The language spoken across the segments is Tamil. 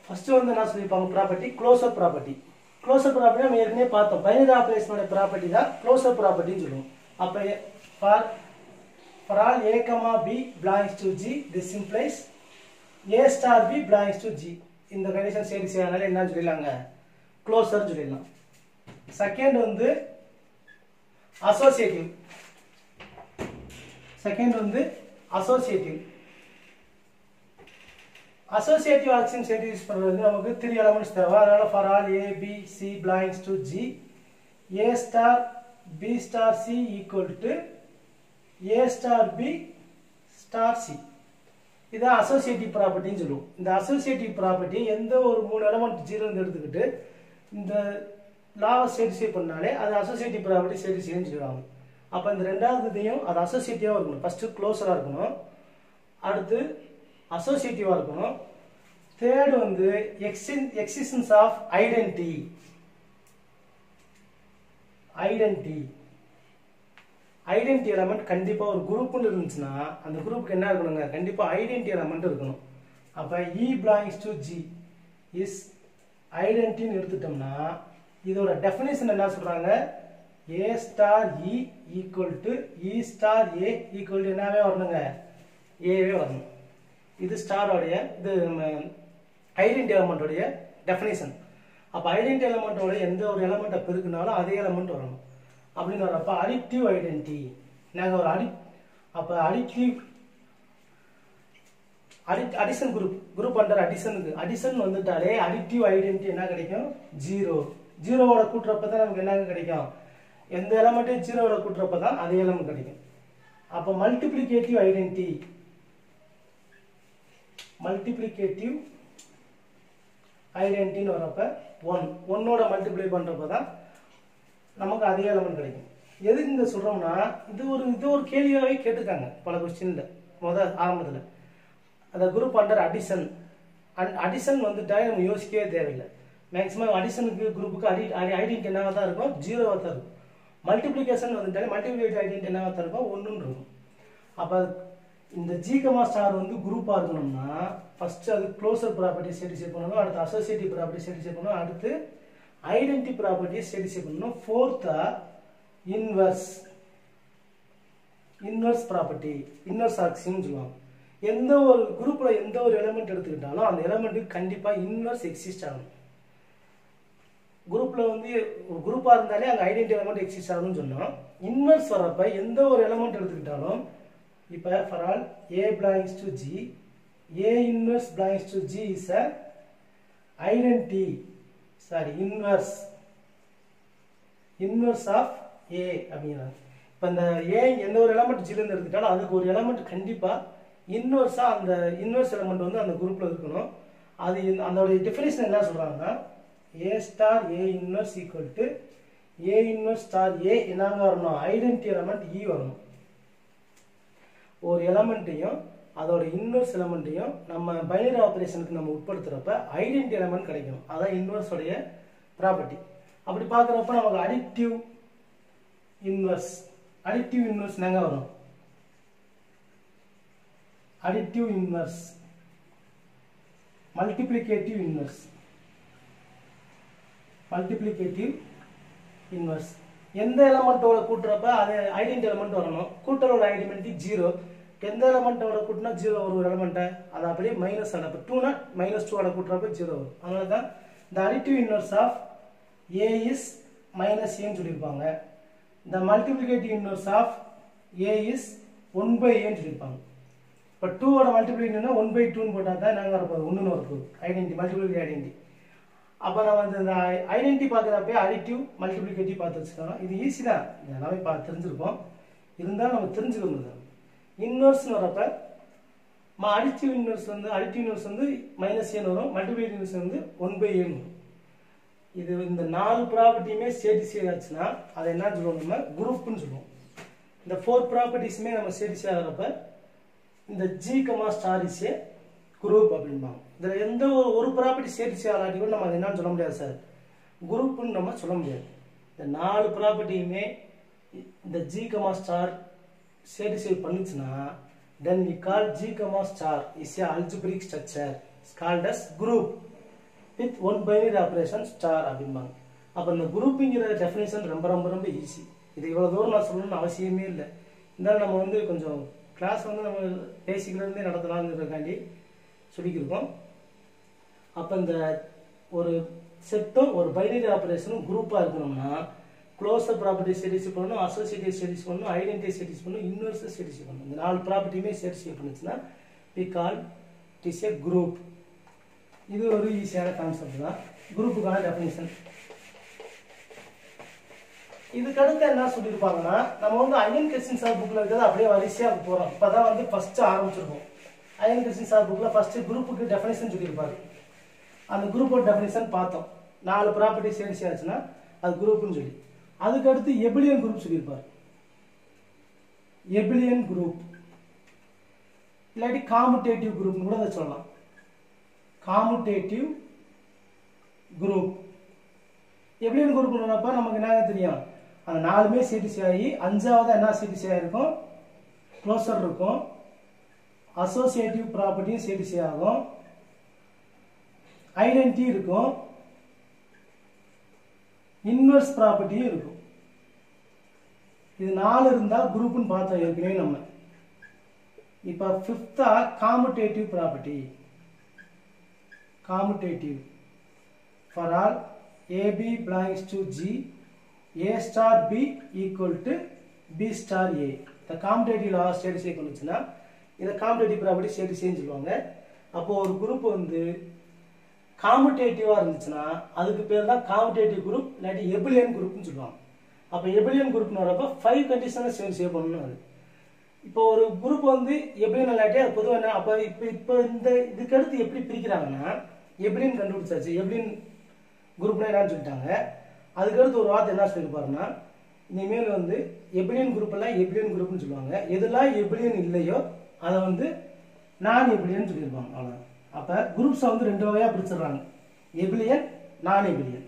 ஃபர்ஸ்ட் வந்து என்ன சொல்லியிருப்பாங்க property closure property closure property நம்ம ஏற்கனவே பார்த்தோம் பைனரி ஆப்ரேஷனோட ப்ராப்பர்ட்டி தான் க்ளோசர் ப்ராப்பர்ட்டின்னு சொல்லுவோம் அப்போ for for all A comma B belongs to G this implies A star B belongs to G இந்த கண்டிஷன் சரி செய்யறதுனால என்ன சொல்லிடலாங்க க்ளோசர் சொல்லிடலாம் செகண்ட் வந்து அசோசியேட்டிவ் செகண்ட் வந்து அசோசியேட்டிவ் அசோசியேட்டிவ் ஆக்ஷன் சென்டியூஸ் பண்ணுறது வந்து நமக்கு த்ரீ எலமெண்ட்ஸ் தேவை அதனால for all A B C belongs to G A star B star C equal to A star B star C இதான் அசோசியேட்டிவ் ப்ராப்பர்ட்டின்னு சொல்லுவோம் இந்த அசோசியேட்டிவ் ப்ராப்பர்ட்டி எந்த ஒரு மூணு எலமெண்ட் ஜீரோன்னு எடுத்துக்கிட்டு இந்த லாவை சேட்டிஸ்ஃபை பண்ணாலே அது அசோசியேட்டிவ் ப்ராப்பர்ட்டி சேட்டிஸ்ஃபைன்னு சொல்லுவாங்க அப்போ இந்த ரெண்டாவது இதையும் அது அசோசியேட்டிவாக இருக்கணும் ஃபஸ்ட்டு க்ளோஸராக இருக்கணும் அடுத்து அசோசியேட்டிவாக இருக்கணும் தேர்டு வந்து எக்ஸின் existence of identity identity identity element கண்டிப்பாக ஒரு குரூப்னு இருந்துச்சுன்னா அந்த குரூப்புக்கு என்ன இருக்கணுங்க கண்டிப்பாக ஐடென்டி எலமெண்ட் இருக்கணும் அப்போ E belongs to G is ஐடென்டின்னு எடுத்துட்டோம்னா இதோட டெஃபினேஷன் என்ன சொல்கிறாங்க A star E equal to E star A equal to என்னவே வரணுங்க ஏவே வரணும் இது ஸ்டாரோடைய இது ஐடென்டி எலமெண்ட்டோடைய டெஃபினேஷன் அப்போ ஐடென்டி எலமெண்ட்டோட எந்த ஒரு எலமெண்ட்டை பெருக்குனாலும் அதே எலமெண்ட் வரணும் அப்படின்னு வரப்ப அடிக்டிவ் ஐடென்டி நாங்கள் ஒரு அடி அப்போ அடிக்டிவ் அடி addition group group under அடிஷனுக்கு addition வந்துட்டாலே அடிக்டிவ் ஐடென்டி என்ன கிடைக்கும் ஜீரோ ஜீரோவோட கூட்டுறப்ப தான் நமக்கு என்ன கிடைக்கும் எந்த எலமெண்ட்டையும் ஜீரோவோட கூட்டுறப்ப தான் அதே எலமெண்ட் கிடைக்கும் அப்போ மல்டிப்ளிகேட்டிவ் ஐடென்டி மல்டிப்ளிகேட்டிவ் ஐடென்டின்னு வரப்ப ஒன் ஒன்னோட மல்டிப்ளை பண்ணுறப்ப தான் நமக்கு அதே எலமெண்ட் கிடைக்கும் எதுக்கு இங்கே சொல்கிறோம்னா இது ஒரு இது ஒரு கேள்வியாகவே கேட்டிருக்காங்க பல கொஸ்டினில் முதல் ஆரம்பத்தில் அந்த group under addition and addition வந்துட்டாலே நம்ம யோசிக்கவே தேவையில்லை மேக்ஸிமம் அடிஷனுக்கு குரூப்புக்கு அடி ஐடென்டி என்னவாக தான் இருக்கும் ஜீரோவாக தான் இருக்கும் மல்டிப்ளிகேஷன் வந்துட்டாலே மல்டிப்ளிகேட் ஐடென்டி என்னவாக தான் இருக்கும் ஒன்றுன்னு இருக்கும் அப்போ இந்த ஜிகமா ஸ்டார் வந்து குரூப்பாக இருக்கணும்னா ஃபர்ஸ்ட் அது க்ளோசர் ப்ராப்பர்ட்டி சேட்டிஸ்ஃபை பண்ணணும் அடுத்து அசோசியேட்டிவ் ப்ராப்பர்ட்டி சேட்டிஸ்ஃபை பண்ணணும் அடுத்து ஐடென்டி ப்ராப்பர்ட்டியை சேட்டிஸ்ஃபை பண்ணணும் ஃபோர்த்தா இன்வர்ஸ் இன்வர்ஸ் ப்ராப்பர்ட்டி இன்வர்ஸ் ஆக்சின்னு சொல்லுவாங்க எந்த ஒரு குரூப்பில் எந்த ஒரு எலமெண்ட் எடுத்துக்கிட்டாலும் அந்த எலமெண்ட்டுக்கு கண்டிப்பாக இன்வர்ஸ் எக்ஸிஸ்ட் ஆகணும் குரூப்பில் வந்து ஒரு குரூப்பாக இருந்தாலே அங்கே ஐடென்டி எலமெண்ட் எக்ஸிஸ்ட் ஆகணும்னு சொன்னோம் இன்வர்ஸ் வரப்ப எந்த ஒரு எலமெண்ட் எடுத்துக்கிட்டாலும் இப்போ for all A belongs to G A inverse belongs to G is a identity sorry inverse inverse of A அப்படிங்கிறாங்க இப்போ இந்த ஏ எந்த ஒரு எலமெண்ட் ஜிலேருந்து எடுத்துக்கிட்டாலும் அதுக்கு ஒரு எலமெண்ட் கண்டிப்பாக இன்வர்ஸாக அந்த இன்வர்ஸ் எலமெண்ட் வந்து அந்த குரூப்பில் இருக்கணும் அது இந்த- அதோடைய டெஃபினேஷன் என்ன சொல்கிறாங்கன்னா A star A inverse equal to A inverse star A என்னங்க வரணும் ஐடென்டி எலமெண்ட் இ வரணும் ஒரு எலமெண்ட்டையும் அதோட இன்வர்ஸ் எலமெண்ட்டையும் நம்ம பைனரி ஆப்ரேஷனுக்கு நம்ம உட்படுத்துறப்ப ஐடென்டி எலமெண்ட் கிடைக்கும் அதான் inverse உடைய ப்ராப்பர்ட்டி அப்படி பார்க்குறப்ப நமக்கு அடிக்டிவ் இன்வர்ஸ் அடிக்டிவ் இன்வர்ஸ் நாங்க வரும் அடிக்டிவ் inverse multiplicative inverse multiplicative inverse எந்த எலமெண்ட்டோட கூட்டுறப்ப அது ஐடென்டி எலமெண்ட் வரணும் கூட்டலோட ஐடென்டி ஜீரோ எந்த எலமெண்ட்டோட கூட்டினா ஜீரோ ஒரு எலமெண்ட்டை அது அப்படியே மைனஸ் ஆன இப்போ டூனா மைனஸ் டூவோட கூட்டுறப்ப ஜீரோ வரும் அதனால தான் இந்த additive inverse of A is minus ஏன்னு சொல்லியிருப்பாங்க இந்த multiplicative inverse of A is one by ஏன்னு சொல்லியிருப்பாங்க இப்போ டூவோட மல்டிப்ளிகேஷன் ஒன் பை டூன்னு போட்டால் தான் நாங்கள் வரப்போகுது ஒன்றுன்னு வரப்போகுது ஐடென்டி மல்டிப்ளிகேட் ஐடென்டி அப்போ நம்ம வந்து இந்த ஐடென்டி பார்க்குறப்ப அடிட்டிவ் மல்டிப்ளிகேட்டிவ் பார்த்து வச்சுக்கலாம் இது ஈஸி தான் இது எல்லாமே பார்த்து தெரிஞ்சிருப்போம் இருந்தாலும் நம்ம தெரிஞ்சுக்க முடியாது இன்வர்ஸ்னு வரப்ப மா அடிட்டிவ் இன்வர்ஸ் வந்து அடிட்டிவ் இன்வர்ஸ் வந்து மைனஸ் ஏன்னு வரும் மல்டிப்ளிகேட்டிவ் இன்வர்ஸ் வந்து ஒன் பை ஏன்னு வரும் இது இந்த நாலு ப்ராப்பர்ட்டியுமே சேட்டிஸ்ஃபை ஆச்சுன்னா அதை என்ன சொல்லுவோம் நம்ம குரூப்னு சொல்லுவோம் இந்த ஃபோர் ப்ராப்பர்ட்டிஸுமே நம்ம சேட்டிஸ்ஃபை ஆகிறப்ப இந்த G comma star is a group அப்படிம்பாங்க இதில் எந்த ஒரு ஒரு ப்ராப்பர்ட்டி சேட்டிஸ்ஃபை ஆகாட்டி கூட நம்ம அது என்னன்னு சொல்ல முடியாது சார் குரூப்னு நம்ம சொல்ல முடியாது இந்த நாலு ப்ராப்பர்ட்டியுமே இந்த ஜி கமா ஸ்டார் சேட்டிஸ்ஃபை பண்ணுச்சுன்னா then we call G comma star is a algebraic structure is called as group with one binary operation star அப்படிம்பாங்க அப்போ இந்த குரூப்புங்கிற டெஃபினேஷன் ரொம்ப ரொம்ப ரொம்ப ஈஸி இது இவ்வளோ தூரம் நான் சொல்லணும்னு அவசியமே இல்லை இருந்தாலும் நம்ம வந்து கொஞ்சம் கிளாஸ் வந்து நம்ம பேசிக்லேருந்தே நடத்தலாங்கிறதுக்காண்டி சொல்லிக்கிருக்கோம் அப்போ இந்த ஒரு செட்டும் ஒரு பைனரி ஆப்ரேஷனும் குரூப்பாக இருக்கணும்னா க்ளோஸர் ப்ராப்பர்ட்டி ஸ்டடிஸ் பண்ணணும் அசோசியேட்டிவ் ஸ்டடிஸ் பண்ணணும் ஐடென்டிட்டி ஸ்டடிஸ் பண்ணணும் யூனிவர்ஸ் ஸ்டடிஸ் பண்ணணும் இந்த நாலு ப்ராப்பர்ட்டியுமே ஸ்டடிஸ் பண்ணுச்சுன்னா we call it is a group இது ஒரு ஈஸியான கான்செப்ட் தான் குரூப்புக்கான டெஃபினிஷன் இதுக்கு அடுத்து என்ன சொல்லியிருப்பாங்கன்னா நம்ம வந்து அயன் கொஸ்டின் சார் புக்கில் இருக்கிறது அப்படியே வரிசையாக போகிறோம் இப்போ தான் வந்து ஃபஸ்ட்டு ஆரம்பிச்சிருக்கோம் அயன் கொஸ்டின் சார் புக்கில் ஃபஸ்ட்டு குரூப்புக்கு டெஃபினேஷன் சொல்லியிருப்பாரு அந்த குரூப்போட டெஃபினேஷன் பார்த்தோம் நாலு ப்ராப்பர்ட்டி சேர்ந்து ஆச்சுன்னா அது குரூப்னு சொல்லி அதுக்கு அடுத்து எபிலியன் குரூப் சொல்லியிருப்பார் எபிலியன் குரூப் இல்லாட்டி காமுடேட்டிவ் குரூப்னு கூட அதை சொல்லலாம் காமுடேட்டிவ் குரூப் எபிலியன் குரூப்னப்ப நமக்கு என்ன தெரியும் அந்த நாலுமே சிடிசி ஆகி அஞ்சாவது என்ன சிடிசி ஆகிருக்கும் க்ளோசர் இருக்கும் அசோசியேட்டிவ் ப்ராப்பர்ட்டியும் சிடிசி ஆகும் ஐடென்டிட்டி இருக்கும் இன்வெர்ஸ் ப்ராப்பர்ட்டியும் இருக்கும் இது நாலு இருந்தால் குரூப்னு பார்த்தோம் ஏற்கனவே நம்ம இப்போ ஃபிஃப்த்தா commutative property commutative for all A B belongs to G A star B equal to B star A இந்த காம்படேட்டிவ் லா ஸ்டேட்டஸே கொண்டுச்சுன்னா இதை காம்படேட்டிவ் ப்ராப்பர்ட்டி ஸ்டேட்டஸேன்னு சொல்லுவாங்க அப்போ ஒரு குரூப் வந்து காம்படேட்டிவாக இருந்துச்சுன்னா அதுக்கு பேர் தான் காம்படேட்டிவ் குரூப் இல்லாட்டி எபிலியன் குரூப்னு சொல்லுவாங்க அப்போ எபிலியன் குரூப்னு வரப்போ ஃபைவ் கண்டிஷனை சேவ் சேவ் பண்ணணும் அது இப்போ ஒரு குரூப் வந்து எபிலியன் இல்லாட்டி அது பொதுவாக என்ன அப்போ இப்போ இப்போ இந்த இதுக்கு அடுத்து எப்படி பிரிக்கிறாங்கன்னா எபிலியன் கண்டுபிடிச்சாச்சு எபிலியன் குரூப்னா என்னன்னு சொல்லிட்டாங்க அதுக்கடுத்து ஒரு வார்த்தை என்ன சொல்லியிருப்பாருன்னா இனிமேல் வந்து எபிலியன் குரூப் எல்லாம் எபிலியன் குரூப்னு சொல்லுவாங்க எதெல்லாம் எபிலியன் இல்லையோ அதை வந்து நான் எபிலியன் சொல்லியிருப்பாங்க அவ்வளோ அப்போ குரூப்ஸை வந்து ரெண்டு வகையாக பிரிச்சிடுறாங்க எபிலியன் நான் எபிலியன்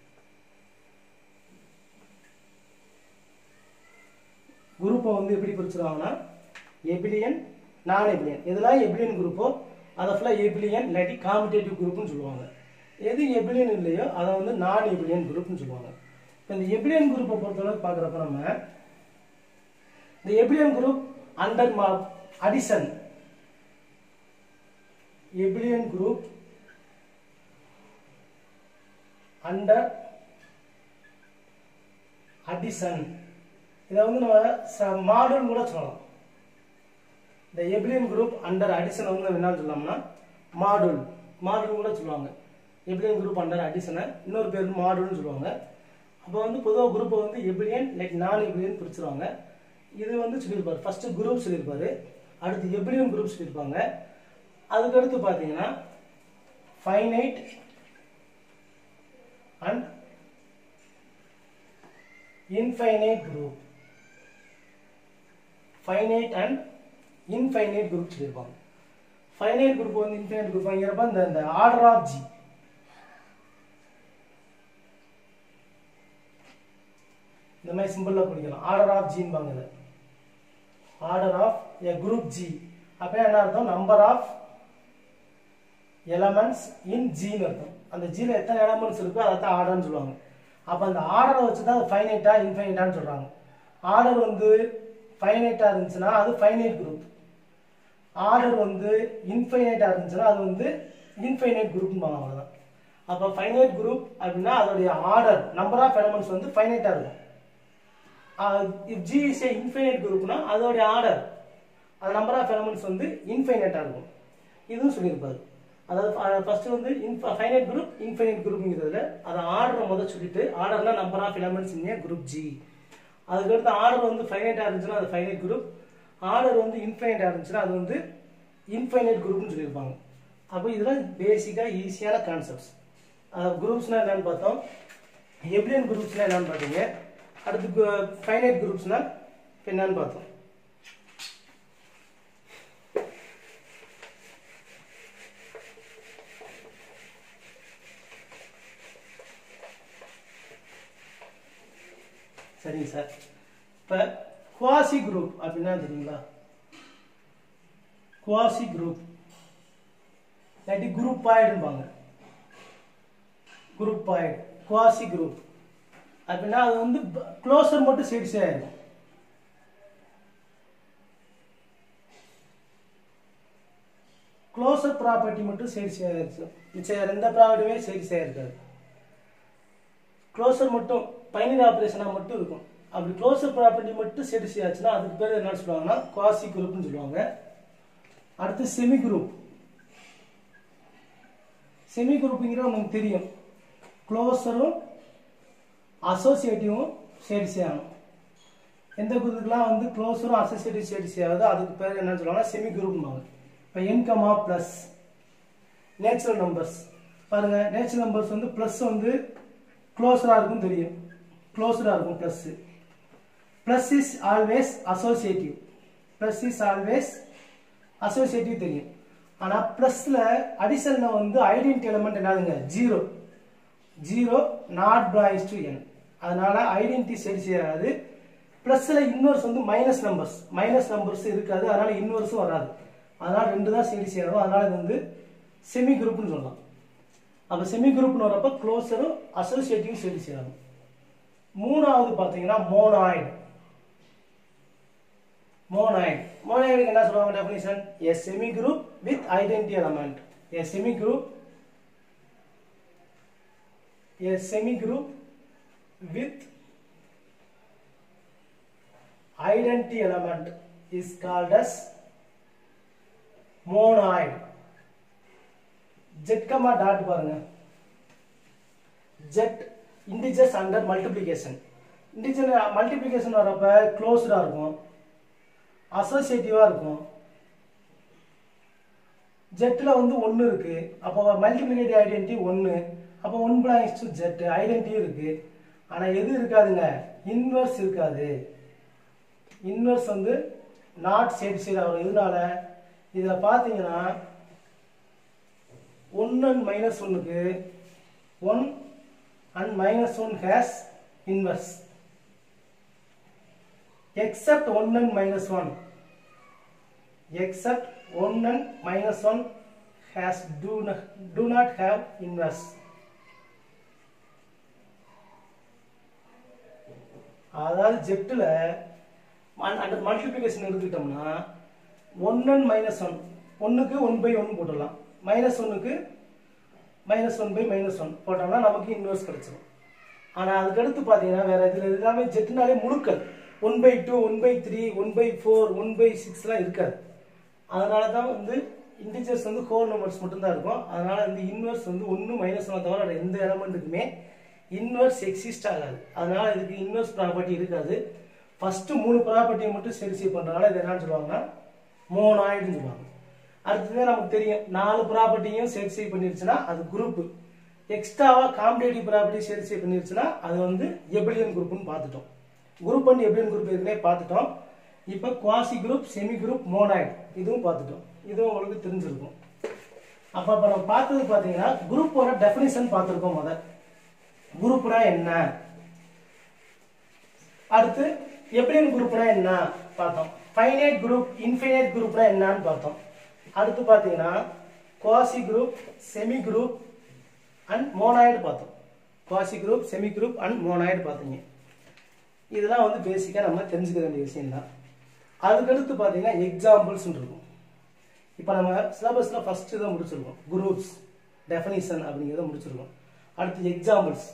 குரூப்பை வந்து எப்படி பிரிச்சிருவாங்கன்னா எபிலியன் நான் எபிலியன் எதெல்லாம் எபிலியன் குரூப்போ அதை ஃபுல்லாக எபிலியன் இல்லாட்டி காம்படேட்டிவ் குரூப்னு சொல்லுவாங்க எது எபிலியன் இல்லையோ அதை வந்து நான் எபிலியன் குரூப்னு சொல்லுவாங்க இப்போ இந்த எபிலியன் குரூப்பை பொறுத்தளவுக்கு பார்க்குறப்ப நம்ம இந்த எபிலியன் குரூப் அண்டர் மா addition abelian group under addition இதை வந்து நம்ம மாடல் கூட சொல்லலாம் இந்த எபிலியன் குரூப் அண்டர் அடிஷன் வந்து நம்ம என்ன சொல்லலாம்னா மாடுல் மாடுல் கூட சொல்லுவாங்க எபிலியன் குரூப் அண்டர் அடிஷனை இன்னொரு பேர் மாடுல்னு சொல்லுவாங்க அப்போ வந்து பொதுவாக குரூப்பை வந்து எபிலியன் லைக் நான் எபிலியன் பிரிச்சிருவாங்க இது வந்து சொல்லியிருப்பாரு ஃபர்ஸ்ட் குரூப் சொல்லியிருப்பாரு அடுத்து எபிலியன் குரூப் சொல்லியிருப்பாங்க அதுக்கடுத்து பார்த்தீங்கன்னா finite and infinite group finite and infinite group சொல்லியிருப்பாங்க ஃபைனைட் குரூப் வந்து இன்ஃபைனைட் குரூப் வாங்கிறப்ப இந்த இந்த ஆர்டர் ஆஃப் ஜி இந்த மாதிரி சிம்பிளில் பிடிக்கலாம் ஆர்டர் ஆஃப் ஜின்பாங்க இதை order of a group G அப்போ என்ன அர்த்தம் நம்பர் ஆஃப் எலமெண்ட்ஸ் இன் ஜின்னு அர்த்தம் அந்த ஜியில் எத்தனை எலமெண்ட்ஸ் இருக்கோ அதை தான் ஆர்டர்னு சொல்லுவாங்க அப்போ அந்த ஆர்டரை வச்சு தான் அது ஃபைனைட்டா இன்ஃபைனைட்டான்னு சொல்கிறாங்க ஆர்டர் வந்து ஃபைனைட்டாக இருந்துச்சுன்னா அது ஃபைனைட் குரூப் ஆர்டர் வந்து இன்ஃபைனைட்டாக இருந்துச்சுன்னா அது வந்து இன்ஃபைனைட் குரூப்னு அவ்வளோதான் அப்போ ஃபைனைட் குரூப் அப்படின்னா அதோடைய ஆர்டர் நம்பர் ஆஃப் எலமெண்ட்ஸ் வந்து ஃபைனைட்டாக இருக்கும் if G is a infinite குரூப்னா அதோடைய ஆர்டர் அது நம்பர் ஆஃப் எலமெண்ட்ஸ் வந்து இன்ஃபைனைட்டாக இருக்கும் இதுவும் சொல்லியிருப்பாரு அதாவது ஃபர்ஸ்ட் வந்து ஃபைனைட் குரூப் இன்ஃபைனைட் குரூப்ங்கிறதுல அதை ஆர்டரை முதல் சொல்லிட்டு ஆர்டர்னா number of elements in group G அதுக்கடுத்து ஆர்டர் வந்து ஃபைனைட்டாக இருந்துச்சுன்னா அது ஃபைனைட் குரூப் ஆர்டர் வந்து இன்ஃபைனைட்டாக இருந்துச்சுன்னா அது வந்து இன்ஃபைனைட் குரூப்னு சொல்லியிருப்பாங்க அப்போ இதெல்லாம் பேசிக்காக ஈஸியான கான்செப்ட்ஸ் குரூப்ஸ்னால் என்னன்னு பார்த்தோம் எப்ரியன் குரூப்ஸ்னால் என்னன்னு பார்த்தீங்க அடுத்து ஃபைனைட் குரூப்ஸ்னால் என்னன்னு பார்த்தோம் சரிங்க சார் இப்போ குவாசி குரூப் அப்படின்னா தெரியுங்களா குவாசி குரூப் இல்லாட்டி குரூப் ஆயிடும்பாங்க குரூப் ஆயிடும் குவாசி குரூப் அப்படின்னா அது வந்து க்ளோசர் மட்டும் சைடு ஆயிடும் க்ளோசர் ப்ராப்பர்ட்டி மட்டும் சைடு ஆயிருச்சு மிச்சம் வேற எந்த ப்ராப்பர்ட்டியுமே சைடு ஆயிருக்காது க்ளோசர் மட்டும் பைனரி ஆப்ரேஷனாக மட்டும் இருக்கும் அப்படி க்ளோசர் ப்ராப்பர்ட்டி மட்டும் சைடு ஆச்சுன்னா அதுக்கு பேர் என்ன சொல்லுவாங்கன்னா குவாசி குரூப்னு சொல்லுவாங்க அடுத்து செமி குரூப் செமி குரூப்புங்கிறது நமக்கு தெரியும் க்ளோஸரும் அசோசியேட்டிவும் சைடு செய்யணும் எந்த குரூப்புக்கெல்லாம் வந்து க்ளோஸரும் அசோசியேட்டிவ் சைடு செய்யாதோ அதுக்கு பேர் என்னன்னு சொல்லுவாங்கன்னா செமி குரூப்னுவாங்க இப்போ என்கமா ப்ளஸ் நேச்சுரல் நம்பர்ஸ் பாருங்க நேச்சுரல் நம்பர்ஸ் வந்து ப்ளஸ் வந்து க்ளோஸராக இருக்கும் தெரியும் க்ளோஸராக இருக்கும் plus plus is always associative plus is always associative தெரியும் ஆனால் ப்ளஸில் அடிஷனில் வந்து ஐடென்டி எலமெண்ட் என்னதுங்க zero zero not belongs to N அதனால ஐடென்டி சரி செய்யாது ப்ளஸில் இன்வர்ஸ் வந்து மைனஸ் நம்பர்ஸ் மைனஸ் நம்பர்ஸ் இருக்காது அதனால இன்வர்ஸும் வராது அதனால ரெண்டு தான் சரி செய்யணும் அதனால இது வந்து செமி குரூப்னு சொல்லலாம் அப்போ செமி குரூப்னு வரப்ப க்ளோஸரும் அசோசியேட்டிவும் சரி செய்யணும் மூணாவது பார்த்தீங்கன்னா மோனாய்டு monoid monoid என்ன சொல்லுவாங்க definition a semi group with identity element a semi group a semi group with identity element is called as monoid z comma dot பாருங்க z integers under multiplication integer multiplication வரப்ப க்ளோஸ்டா இருக்கும் அசோசியேட்டிவாக இருக்கும் ஜெட்டில் வந்து ஒன்று இருக்கு அப்போ மல்டிபிளிகேட்டிவ் ஐடென்டி ஒன்று அப்போ one belongs to Z identity இருக்கு ஆனால் எது இருக்காதுங்க இன்வர்ஸ் இருக்காது இன்வர்ஸ் வந்து நாட் சைடு சைடு ஆகும் இதனால இதில் பார்த்தீங்கன்னா ஒன் அண்ட் மைனஸ் ஒன்னுக்கு one and minus one has inverse except 1 and minus 1 except 1 and minus 1 has do not, do not have inverse அதாவது ஜெட்டில் அந்த மல்டிப்ளிகேஷன் எடுத்துக்கிட்டோம்னா ஒன் அண்ட் மைனஸ் ஒன் ஒன்றுக்கு ஒன் பை ஒன் போட்டுடலாம் மைனஸ் ஒன்றுக்கு minus one by minus one போட்டோம்னா நமக்கு இன்வெர்ஸ் கிடைச்சிடும் ஆனால் அதுக்கடுத்து பார்த்தீங்கன்னா வேற இதில் எல்லாமே ஜெட்டுனாலே முழுக்கள் one by two one by three one by four one by சிக்ஸ்லாம் இருக்காது அதனால தான் வந்து இன்டிஜர்ஸ் வந்து ஹோல் நம்பர்ஸ் மட்டும்தான் இருக்கும் அதனால இந்த இன்வெர்ஸ் வந்து ஒன்று மைனஸ் ஒன் தவிர வேற எந்த எலமெண்ட்டுக்குமே இன்வெர்ஸ் எக்ஸிஸ்ட் ஆகாது அதனால இதுக்கு இன்வெர்ஸ் ப்ராப்பர்ட்டி இருக்காது ஃபர்ஸ்ட் மூணு ப்ராப்பர்ட்டியை மட்டும் சரிசி பண்றதுனால இது என்னன்னு சொல்லுவாங்கன்னா மோனாய்டுன்னு சொல்லுவாங்க அடுத்தது நமக்கு தெரியும் நாலு ப்ராப்பர்ட்டியும் சரிசி பண்ணிருச்சுன்னா அது குரூப் எக்ஸ்ட்ராவா காம்படேட்டிவ் ப்ராப்பர்ட்டி சரிசி பண்ணிருச்சுன்னா அது வந்து எபிலியன் குரூப்னு பார்த்துட்டோம் குரூப் அண்ட் எபிலியன் குரூப் ஏற்கனவே பார்த்துட்டோம் இப்போ quasi group semi group monoid இதுவும் பார்த்துட்டோம் இதுவும் உங்களுக்கு தெரிஞ்சிருக்கும் அப்போ இப்போ நம்ம பார்த்தது பார்த்தீங்கன்னா குரூப்போட டெஃபினிஷன் பார்த்துருக்கோம் முதல் குரூப்னா என்ன அடுத்து எப்ரியன் குரூப்னா என்ன பார்த்தோம் ஃபைனைட் குரூப் இன்ஃபைனைட் குரூப்னா என்னன்னு பார்த்தோம் அடுத்து பார்த்தீங்கன்னா quasi group semi group and monoid பார்த்தோம் quasi group semi group and monoid பார்த்தீங்க இதெல்லாம் வந்து பேசிக்காக நம்ம தெரிஞ்சுக்க வேண்டிய விஷயம் தான் அதுக்கடுத்து பார்த்தீங்கன்னா எக்ஸாம்பிள்ஸ் இருக்கும் இப்போ நம்ம சிலபஸில் ஃபஸ்ட்டு தான் முடிச்சிருக்கோம் குரூப்ஸ் டெஃபினிஷன் அப்படிங்கிறத முடிச்சிருக்கோம் அடுத்து எக்ஸாம்பிள்ஸ்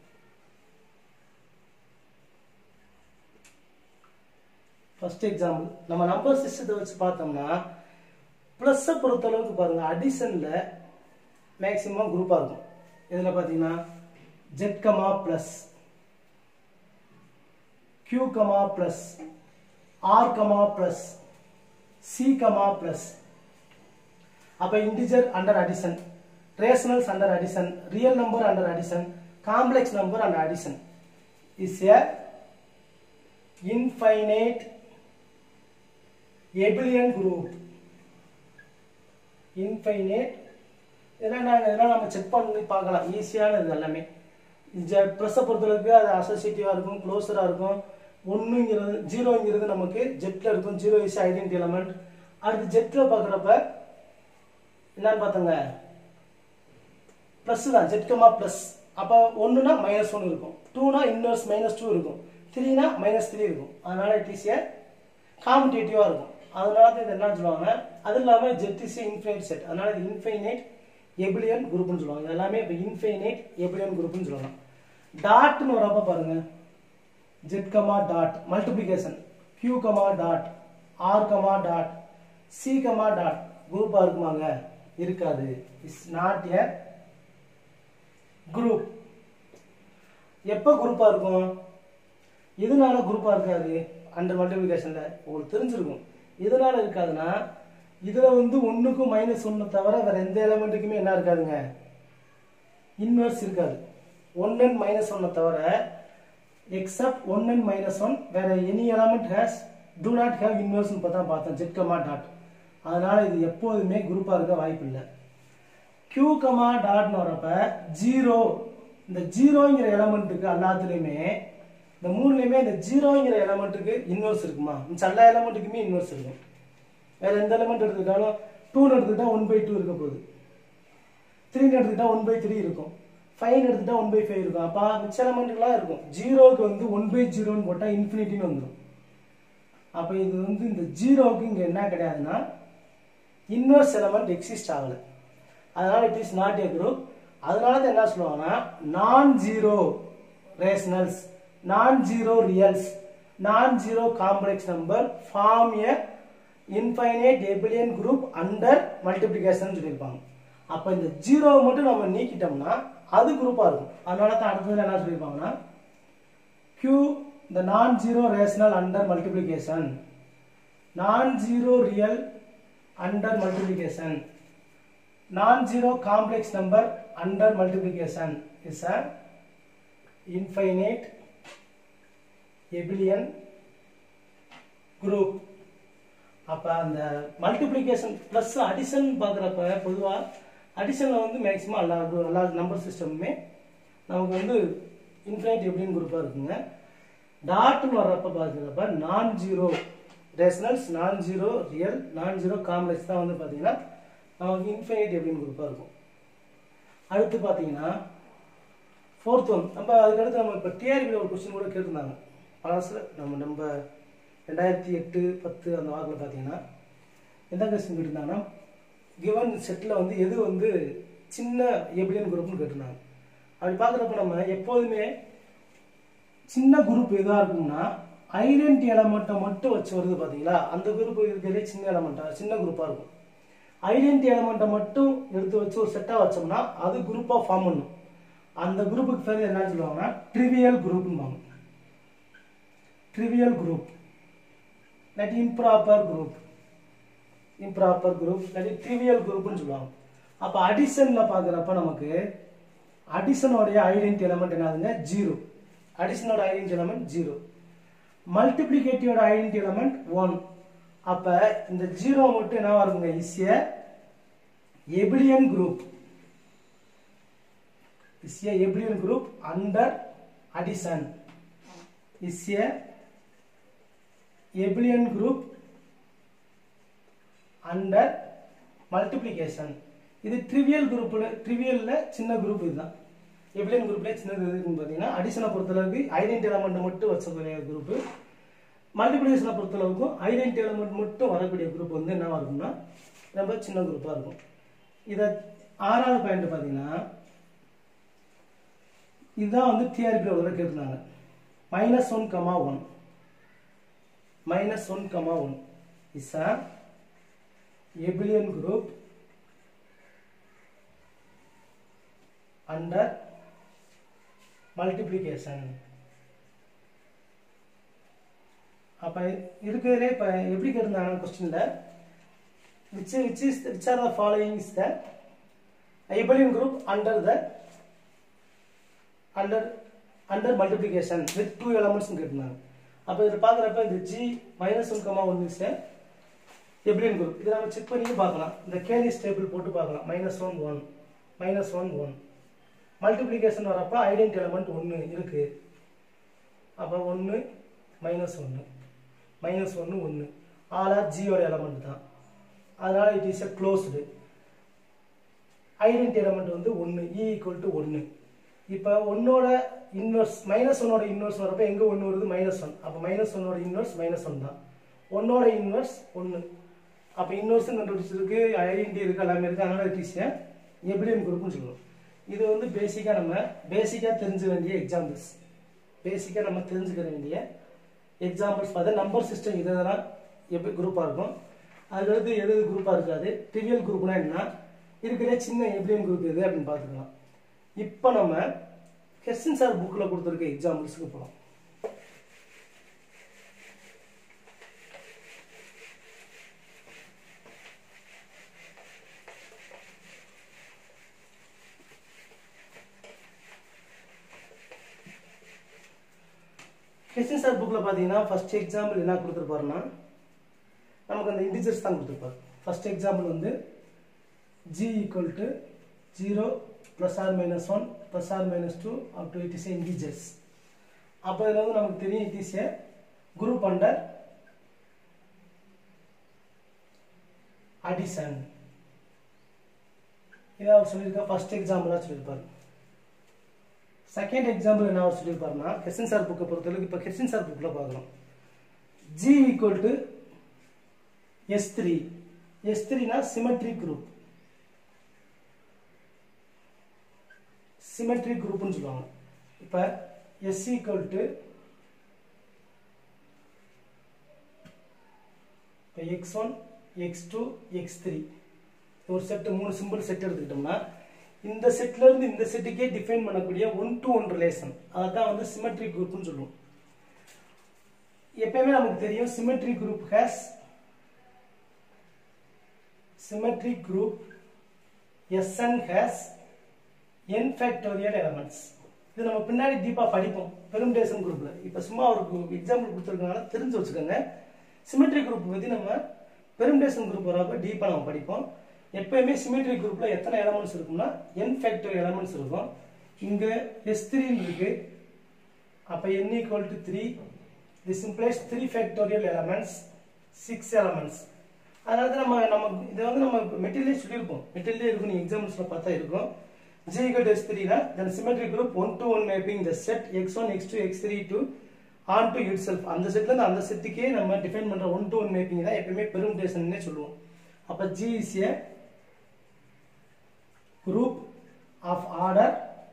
ஃபர்ஸ்ட் எக்ஸாம்பிள் நம்ம நம்பர் சிஸ்டத்தை வச்சு பார்த்தோம்னா ப்ளஸ்ஸை பொறுத்தளவுக்கு பாருங்க அடிஷனில் மேக்ஸிமம் குரூப்பாக இருக்கும் இதில் பார்த்தீங்கன்னா Z comma plus Q comma plus R comma plus C comma plus அப்போ integer under addition rationals under addition real number under addition complex number under addition is a infinite abelian group infinite இதெல்லாம் நாங்கள் இதெல்லாம் நம்ம செக் பண்ணி பார்க்கலாம் ஈஸியானது எல்லாமே ப்ரெஸ்ஸை பொறுத்தளவுக்கு அது அசோசியேட்டிவாக இருக்கும் க்ளோஸராக இருக்கும் ஒன்றுங்கிறது ஜீரோங்கிறது நமக்கு ஜெட்டில் இருக்கும் ஜீரோ இஸ் ஐடென்டி எலமெண்ட் அடுத்து ஜெட்டில் பார்க்குறப்ப என்னன்னு பார்த்தோங்க ப்ளஸ் தான் ஜெட் கமா ப்ளஸ் அப்போ ஒன்றுனா மைனஸ் ஒன் இருக்கும் டூனா இன்வர்ஸ் மைனஸ் டூ இருக்கும் த்ரீனா மைனஸ் த்ரீ இருக்கும் அதனால இட் இஸ் ஏ காம்படேட்டிவாக இருக்கும் அதனால தான் இது என்ன சொல்லுவாங்க அது இல்லாமல் ஜெட் இஸ் இன்ஃபைனைட் செட் அதனால இது இன்ஃபைனைட் எபிலியன் குரூப்னு சொல்லுவாங்க இது எல்லாமே இப்போ இன்ஃபைனைட் எபிலியன் குரூப்னு சொல்லலாம் டாட்னு வரப்ப பாருங்க Z comma dot multiplication Q comma dot R comma dot C comma dot குரூப்பாக இருக்குமாங்க இருக்காது இஸ் நாட் ஏ குரூப் எப்போ குரூப்பாக இருக்கும் எதனால குரூப்பாக இருக்காது அண்டர் மல்டிபிளிகேஷனில் உங்களுக்கு தெரிஞ்சிருக்கும் எதனால இருக்காதுன்னா இதில் வந்து ஒன்றுக்கும் மைனஸ் ஒன்று தவிர வேற எந்த எலமெண்ட்டுக்குமே என்ன இருக்காதுங்க இன்வெர்ஸ் இருக்காது ஒன் அண்ட் மைனஸ் ஒன்னை தவிர except one and minus one வேற any element has to not have இன்வெர்ஸ்னு பார்த்தா பார்த்தோம் ஜெட் கமா டாட் அதனால இது எப்போதுமே குரூப்பாக இருக்க வாய்ப்பு இல்லை கியூ கமா டாட்னு வரப்ப ஜீரோ இந்த ஜீரோங்கிற எலமெண்ட்டுக்கு எல்லாத்துலேயுமே இந்த மூணுலையுமே இந்த ஜீரோங்கிற எலமெண்ட்டுக்கு இன்வெர்ஸ் இருக்குமா மிச்ச எல்லா எலமெண்ட்டுக்குமே இன்வெர்ஸ் இருக்கும் வேற எந்த எலமெண்ட் எடுத்துக்கிட்டாலும் டூன்னு எடுத்துக்கிட்டா ஒன் பை டூ இருக்க போகுது த்ரீன்னு எடுத்துக்கிட்டா ஒன் பை த்ரீ இருக்கும் ஃபைவ்னு எடுத்துக்கிட்டா ஒன் பை ஃபைவ் இருக்கும் அப்போ மிச்ச எலமெண்ட்டுலாம் இருக்கும் ஜீரோவுக்கு வந்து ஒன் பை ஜீரோன்னு போட்டால் இன்ஃபினிட்டின்னு வந்துடும் அப்போ இது வந்து இந்த ஜீரோவுக்கு இங்கே என்ன கிடையாதுன்னா இன்வெர்ஸ் எலமெண்ட் எக்ஸிஸ்ட் ஆகலை அதனால it is not a group அதனால தான் என்ன சொல்லுவாங்கன்னா நான் zero rationals non zero reals non zero complex number form a infinite abelian group under multiplication சொல்லியிருப்பாங்க அப்போ இந்த ஜீரோவை மட்டும் நம்ம நீக்கிட்டோம்னா அது குரூப்பாக இருக்கும் அதனால தான் அடுத்ததுல என்ன சொல்லியிருப்பாங்கன்னா Q the non-zero rational under multiplication non-zero real under multiplication non-zero complex number under multiplication is a infinite abelian group அப்போ அந்த மல்டிப்ளிகேஷன் ப்ளஸ் அடிஷன் பார்க்குறப்ப பொதுவாக அடிஷனில் வந்து மேக்ஸிமம் எல்லா எல்லா நம்பர் சிஸ்டமுமே நமக்கு வந்து இன்ஃபினைட் எப்படின்னு குரூப்பாக இருக்குங்க டாட்னு வர்றப்ப பார்க்குறப்ப நான் zero rationals non zero real non zero complex தான் வந்து பார்த்தீங்கன்னா நமக்கு இன்ஃபினைட் எப்படின்னு குரூப்பாக இருக்கும் அடுத்து பார்த்தீங்கன்னா ஃபோர்த் ஒன் நம்ம அதுக்கடுத்து நம்ம இப்போ டிஆர்பியில் ஒரு கொஸ்டின் கூட கேட்டிருந்தாங்க பழசில் நம்ம நம்ம ரெண்டாயிரத்தி எட்டு பத்து அந்த வாக்கில் பார்த்தீங்கன்னா எந்த கொஸ்டின் கேட்டிருந்தாங்கன்னா கிவன் செட்டில் வந்து எது வந்து சின்ன எப்படின்னு குரூப்னு கேட்டிருந்தாங்க அப்படி பார்க்குறப்ப நம்ம எப்போதுமே சின்ன குரூப் எதாக இருக்கும்னா ஐடென்டி எலமெண்ட்டை மட்டும் வச்சு வருது பார்த்தீங்களா அந்த குரூப் இருக்கிறதே சின்ன எலமெண்ட்டாக சின்ன குரூப்பாக இருக்கும் ஐடென்டி எலமெண்ட்டை மட்டும் எடுத்து வச்சு ஒரு செட்டாக வச்சோம்னா அது குரூப்பாக ஃபார்ம் பண்ணும் அந்த குரூப்புக்கு பேர் என்ன சொல்லுவாங்கன்னா ட்ரிவியல் குரூப்னுவாங்க ட்ரிவியல் குரூப் இல்லாட்டி இம்ப்ராப்பர் குரூப் இம்ப்ராப்பர் குரூப் இல்லாட்டி ட்ரிவியல் குரூப்னு சொல்லுவாங்க அப்போ அடிஷனில் பார்க்குறப்ப நமக்கு அடிஷனோடைய ஐடென்டி எலமெண்ட் என்னதுங்க ஜீரோ அடிஷனோட ஐடென்டி எலமெண்ட் ஜீரோ மல்டிப்ளிகேட்டிவோட ஐடென்டி எலமெண்ட் ஒன் அப்போ இந்த ஜீரோ மட்டும் என்னவா இருக்குங்க is a abelian group is a abelian group under addition is a abelian group under multiplication இது ட்ரிவியல் குரூப் ட்ரிவியல்ல சின்ன குரூப் இதுதான் எபிலியன் குரூப்ல சின்னது இருக்குன்னு பார்த்தீங்கன்னா அடிஷனை பொறுத்தளவுக்கு ஐடென்டி எலமெண்ட் மட்டும் வச்சக்கூடிய குரூப் மல்டிப்ளிகேஷனை பொறுத்தளவுக்கும் ஐடென்டி எலமெண்ட் மட்டும் வரக்கூடிய குரூப் வந்து என்னவா இருக்கும்னா ரொம்ப சின்ன குரூப்பாக இருக்கும் இதை ஆறாவது பாயிண்ட் பார்த்தீங்கன்னா இதுதான் வந்து டிஆர்பி ஒரு தடவை கேட்டிருந்தாங்க minus one comma one minus one comma one is a abelian group under multiplication அப்ப இருக்கிறதுலே இப்ப எப்படி கேட்டிருந்தாங்க கொஸ்டின்ல which which is which are the following is the abelian group under the under under multiplication with two elements கேட்டிருந்தாங்க அப்ப இதில் பார்க்குறப்ப இந்த G minus one comma one is abelian group இதை நம்ம செக் பண்ணி பார்க்கலாம் இந்த கேலிஸ் டேபிள் போட்டு பார்க்கலாம் minus one one minus one one multiplication வரப்போ ஐடென்டி எலமெண்ட் ஒன்று இருக்கு அப்போ ஒன்று மைனஸ் ஒன்று மைனஸ் ஒன்று ஒன்று ஆலா ஜியோட எலமெண்ட் தான் அதனால it is a closed identity element வந்து ஒன்று இ ஈக்குவல் டு ஒன்று இப்போ ஒன்னோட இன்வர்ஸ் மைனஸ் ஒன்னோட இன்வர்ஸ் வரப்ப எங்க ஒன்று வருது மைனஸ் ஒன் அப்போ மைனஸ் ஒன்னோட இன்வர்ஸ் மைனஸ் ஒன் தான் ஒன்னோட இன்வர்ஸ் ஒன்று அப்போ இன்வர்ஸ் கண்டுபிடிச்சிருக்கு ஐடென்டி இருக்கு எல்லாமே இருக்கு அதனால டீசியை எப்டிஎம் குரூப்னு சொல்லுவோம் இது வந்து பேசிக்காக நம்ம பேசிக்காக தெரிஞ்ச வேண்டிய எக்ஸாம்பிள்ஸ் பேசிக்காக நம்ம தெரிஞ்சுக்க வேண்டிய எக்ஸாம்பிள்ஸ் பார்த்தா நம்பர் சிஸ்டம் இதெல்லாம் எப்படி குரூப்பாக இருக்கும் அதுக்கடுத்து எது எது குரூப்பாக இருக்காது ட்ரிவியல் குரூப்னா என்ன இருக்கிற சின்ன எப்டிஎம் குரூப் எது அப்படின்னு பார்த்துக்கலாம் இப்போ நம்ம ஹெர்சன் சார் புக்கில் கொடுத்துருக்க எக்ஸாம்பிள்ஸுக்கு போகலாம் ஹெர்சன் சார் புக்கில் பார்த்தீங்கன்னா ஃபர்ஸ்ட் எக்ஸாம்பிள் என்ன கொடுத்துருப்பாருன்னா நமக்கு அந்த இண்டிஜர்ஸ் தான் கொடுத்துருப்பாரு ஃபர்ஸ்ட் எக்ஸாம்பிள் வந்து G equal to zero plus or minus one plus or minus two up to it is integers அப்போ இதில் வந்து நமக்கு தெரியும் it is a group under addition இதை அவர் சொல்லியிருக்கார் ஃபர்ஸ்ட் எக்ஸாம்பிளாக சொல்லியிருப்பார் செகண்ட் எக்ஸாம்பிள் என்ன அவர் சொல்லியிருப்பாருன்னா ஹெர்சன் சார் புக்கை பொறுத்தளவுக்கு இப்போ ஹெர்சன் சார் புக்கில் பார்க்குறோம் G equal to S three S த்ரீனா சிமெட்ரிக் குரூப் சிமெட்ரிக் குரூப்னு சொல்லுவாங்க இப்போ எஸ் ஈக்குவல் டு இப்போ X one X two X three ஒரு செட்டு மூணு சிம்பிள் செட் எடுத்துக்கிட்டோம்னா இந்த செட்ல இருந்து இந்த செட்டுக்கே டிஃபைன் பண்ணக்கூடிய ஒன் டு ஒன் ரிலேஷன் அதான் வந்து சிமெட்ரிக் குரூப்னு சொல்லுவோம் எப்பயுமே நமக்கு தெரியும் symmetric group has symmetric group Sn has n factorial elements இது நம்ம பின்னாடி டீப்பா படிப்போம் பெருமிடேஷன் குரூப்ல இப்ப சும்மா ஒரு எக்ஸாம்பிள் கொடுத்துருக்கனால தெரிஞ்சு வச்சுக்கோங்க சிமெட்ரிக் குரூப் பத்தி நம்ம பெருமிடேஷன் குரூப் வரப்ப டீப்பா நம்ம படிப்போம் எப்பயுமே சிமெட்ரிக் குரூப்ல எத்தனை எலமெண்ட்ஸ் இருக்கும்னா n ஃபேக்டோரியல் எலமெண்ட்ஸ் இருக்கும் இங்க s3 இருக்கு அப்ப n equal to three this implies three factorial elements six elements அதனால தான் நம்ம நம்ம இதை வந்து நம்ம மெட்டீரியலே சொல்லியிருப்போம் மெட்டீரியலே இருக்கும் நீ எக்ஸாம்பிள்ஸ்ல பார்த்தா இருக்கும் G equal to S3 then symmetric group 1 to 1 mapping the set x1 x2 x3 to on to itself அந்த செட்ல இருந்து அந்த செட்டுக்கே நம்ம டிஃபைன் பண்ற 1 to 1 மேப்பிங் தான் எப்பவுமே பெர்முடேஷன்னே சொல்லுவோம் அப்ப G is a group of order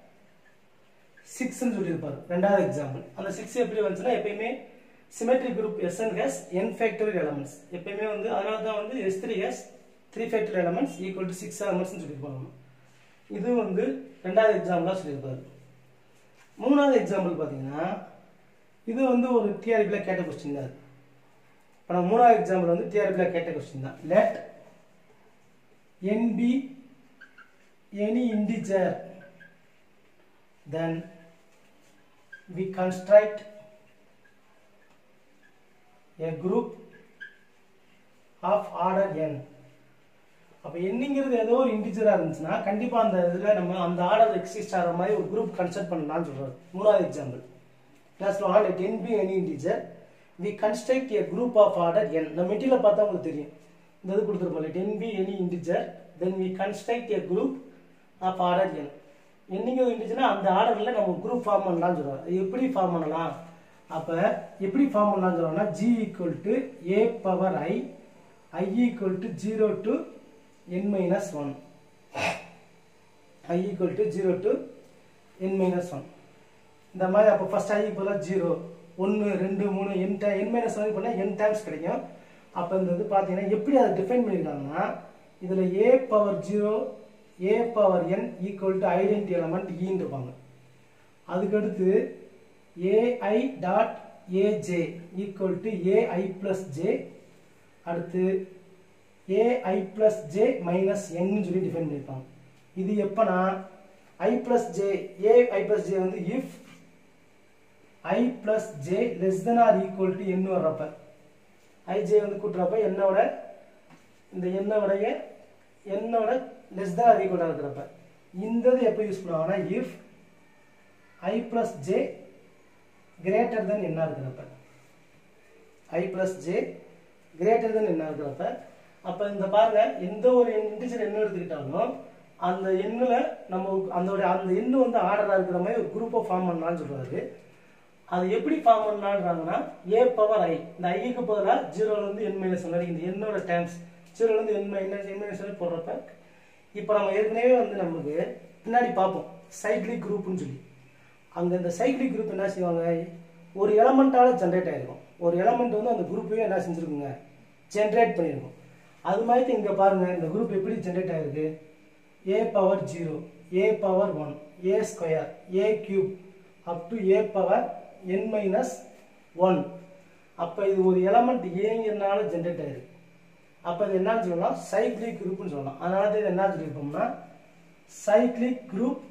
6 னு சொல்லியிருப்பாரு ரெண்டாவது எக்ஸாம்பிள் அந்த 6 எப்படி வந்துச்சுன்னா எப்பயுமே symmetric group Sn has n factorial elements எப்பயுமே வந்து அதனால தான் வந்து S3 has 3 factorial elements equal to 6 elements னு சொல்லியிருப்பாங்க நம்ம இது வந்து ரெண்டாவது எக்ஸாம்பிளா சொல்லியிருப்பாரு மூணாவது எக்ஸாம்பிள் பார்த்தீங்கன்னா இது வந்து ஒரு டிஆர்பியில் கேட்ட கொஸ்டின் தான் இப்போ நம்ம மூணாவது எக்ஸாம்பிள் வந்து டிஆர்பியில் கேட்ட கொஸ்டின் தான் let N be any integer then we construct a group of order n அப்ப என்னங்கிறது ஏதோ ஒரு இன்டிஜரா இருந்துச்சுன்னா கண்டிப்பா அந்த இதுல நம்ம அந்த ஆர்டர் எக்ஸிஸ்ட் ஆகிற மாதிரி ஒரு குரூப் கன்ஸ்ட்ரக்ட் பண்ணலாம்னு சொல்றாரு மூணாவது எக்ஸாம்பிள் கிளாஸ்ல all let n be any integer we construct a group of order n இந்த மெட்டீரியல் பார்த்தா உங்களுக்கு தெரியும் இந்த இது கொடுத்துருப்போம் let n be any integer then we construct a group of order n என்னைக்கு இன்டிஜர்னா அந்த ஆர்டர்ல நம்ம குரூப் ஃபார்ம் பண்ணலாம்னு சொல்றாரு அது எப்படி ஃபார்ம் பண்ணலாம் அப்ப எப்படி ஃபார்ம் பண்ணலாம்னு சொல்றோம்னா g equal to a power i i equal to 0 to n minus 1 i equal to 0 to n minus 1 இந்த மாதிரி அப்போ ஃபர்ஸ்ட் i போல 0 ஒன்று ரெண்டு மூணு n டை n மைனஸ் ஒன் பண்ணால் n டைம்ஸ் கிடைக்கும் அப்போ இந்த இது பார்த்தீங்கன்னா எப்படி அதை டிஃபைன் பண்ணியிருக்காங்கன்னா இதில் a power zero a power n equal to identity element ஈன்னு இருப்பாங்க அதுக்கடுத்து ai dot aj equal to ai plus J அடுத்து ai பிளஸ் ஜே மைனஸ் என்னு சொல்லி டிஃபைன் பண்ணியிருப்பாங்க இது எப்பனா i plus J ai plus J வந்து if i plus J less than or equal to என்னு வர்றப்ப ij வந்து கூட்டுறப்ப என்னோட இந்த எண்ணோடைய என்னோட லெஸ் தென் ஆர் ஈக்குவல் இருக்கிறப்ப இந்த இது எப்போ யூஸ் பண்ணுவாங்கன்னா if i plus J greater than என்ன இருக்கிறப்ப i plus J greater than என்ன இருக்கிறப்ப அப்ப இந்த பாருங்க எந்த ஒரு இன்டிஜர் என்ன எடுத்துக்கிட்டாலும் அந்த எண்ணில் நம்ம அதோட அந்த எண்ணு வந்து ஆர்டராக இருக்கிற மாதிரி ஒரு குரூப்பை ஃபார்ம் பண்ணலாம்னு சொல்றாரு அது எப்படி ஃபார்ம் பண்ணலான்றாங்கன்னா ஏ பவர் ஐ இந்த ஐக்கு பதிலாக ஜீரோலேருந்து என் மைனஸ் ஒன் இந்த எண்ணோட டேர்ம்ஸ் ஜீரோலேருந்து N minus N minus one போடுறப்ப இப்போ நம்ம ஏற்கனவே வந்து நமக்கு பின்னாடி பார்ப்போம் சைக்ளிக் குரூப்னு சொல்லி அங்கே இந்த சைக்ளிக் குரூப் என்ன செய்வாங்க ஒரு எலமெண்ட்டால ஜென்ரேட் ஆகிருக்கும் ஒரு எலமெண்ட் வந்து அந்த குரூப்பையும் என்ன செஞ்சுருக்குங்க ஜென்ரேட் பண்ணியிருக்கும் அது மாதிரி இங்கே பாருங்க இந்த குரூப் எப்படி ஜென்ரேட் ஆகிருக்கு A power zero A power one A square A cube up to A power N minus one அப்போ இது ஒரு எலமெண்ட் ஏங்கிறதுனால ஜென்ரேட் ஆயிருக்கு அப்போ இது என்னன்னு சொல்லலாம் சைக்ளிக் குரூப்னு சொல்லலாம் அதனால தான் இது என்ன சொல்லியிருப்போம்னா cyclic group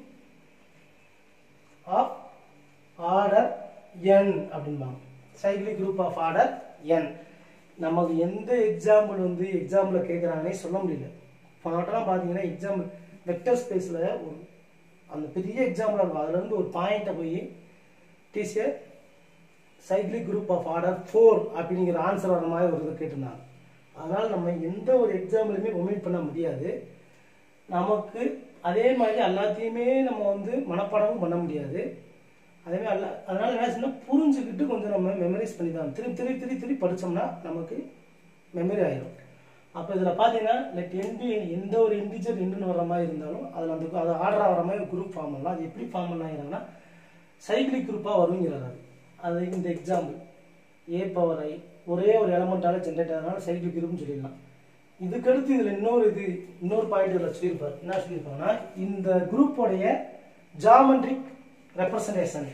of order N அப்படின்பாங்க cyclic group of order N நமக்கு எந்த எக்ஸாம்பிள் வந்து எக்ஸாம்பிள் கேட்குறாங்கன்னே சொல்ல முடியல போனவட்டெல்லாம் பார்த்தீங்கன்னா எக்ஸாம்பிள் வெக்டர் ஸ்பேஸில் ஒரு அந்த பெரிய எக்ஸாம்பிள் இருக்கும் அதுலேருந்து ஒரு பாயிண்ட்டை போய் teacher cyclic group of order four அப்படிங்கிற ஆன்சர் வர மாதிரி ஒரு இது கேட்டிருந்தாங்க அதனால் நம்ம எந்த ஒரு எக்ஸாம்பிளுமே ஒமிட் பண்ண முடியாது நமக்கு அதே மாதிரி எல்லாத்தையுமே நம்ம வந்து மனப்பாடமும் பண்ண முடியாது அதே மாதிரி அல்ல அதனால என்ன செய்யணும் புரிஞ்சுக்கிட்டு கொஞ்சம் நம்ம மெமரைஸ் பண்ணி தான் திருப்பி திருப்பி திருப்பி திருப்பி படித்தோம்னா நமக்கு மெமரி ஆயிடும் அப்போ இதில் பார்த்தீங்கன்னா லெட் என்பி எந்த ஒரு இண்டிஜர் எண்ணுன்னு வர மாதிரி இருந்தாலும் அதில் அந்த அது ஆர்டர் ஆகிற மாதிரி குரூப் ஃபார்ம் பண்ணலாம் அது எப்படி ஃபார்ம் பண்ணாங்கன்னா சைக்கிளிக் குரூப்பாக வருங்கிறார் அது அது இந்த எக்ஸாம்பிள் ஏ பவர் ஐ ஒரே ஒரு எலமெண்ட்டால ஜென்ரேட் ஆகிறதுனால சைக்கிளிக் குரூப்னு சொல்லிடலாம் இதுக்கடுத்து இதில் இன்னொரு இது இன்னொரு பாயிண்ட் இதில் சொல்லியிருப்பார் என்ன சொல்லியிருப்பாங்கன்னா இந்த குரூப்போடைய ஜாமெட்ரிக் ரெப்ரசன்டேஷன்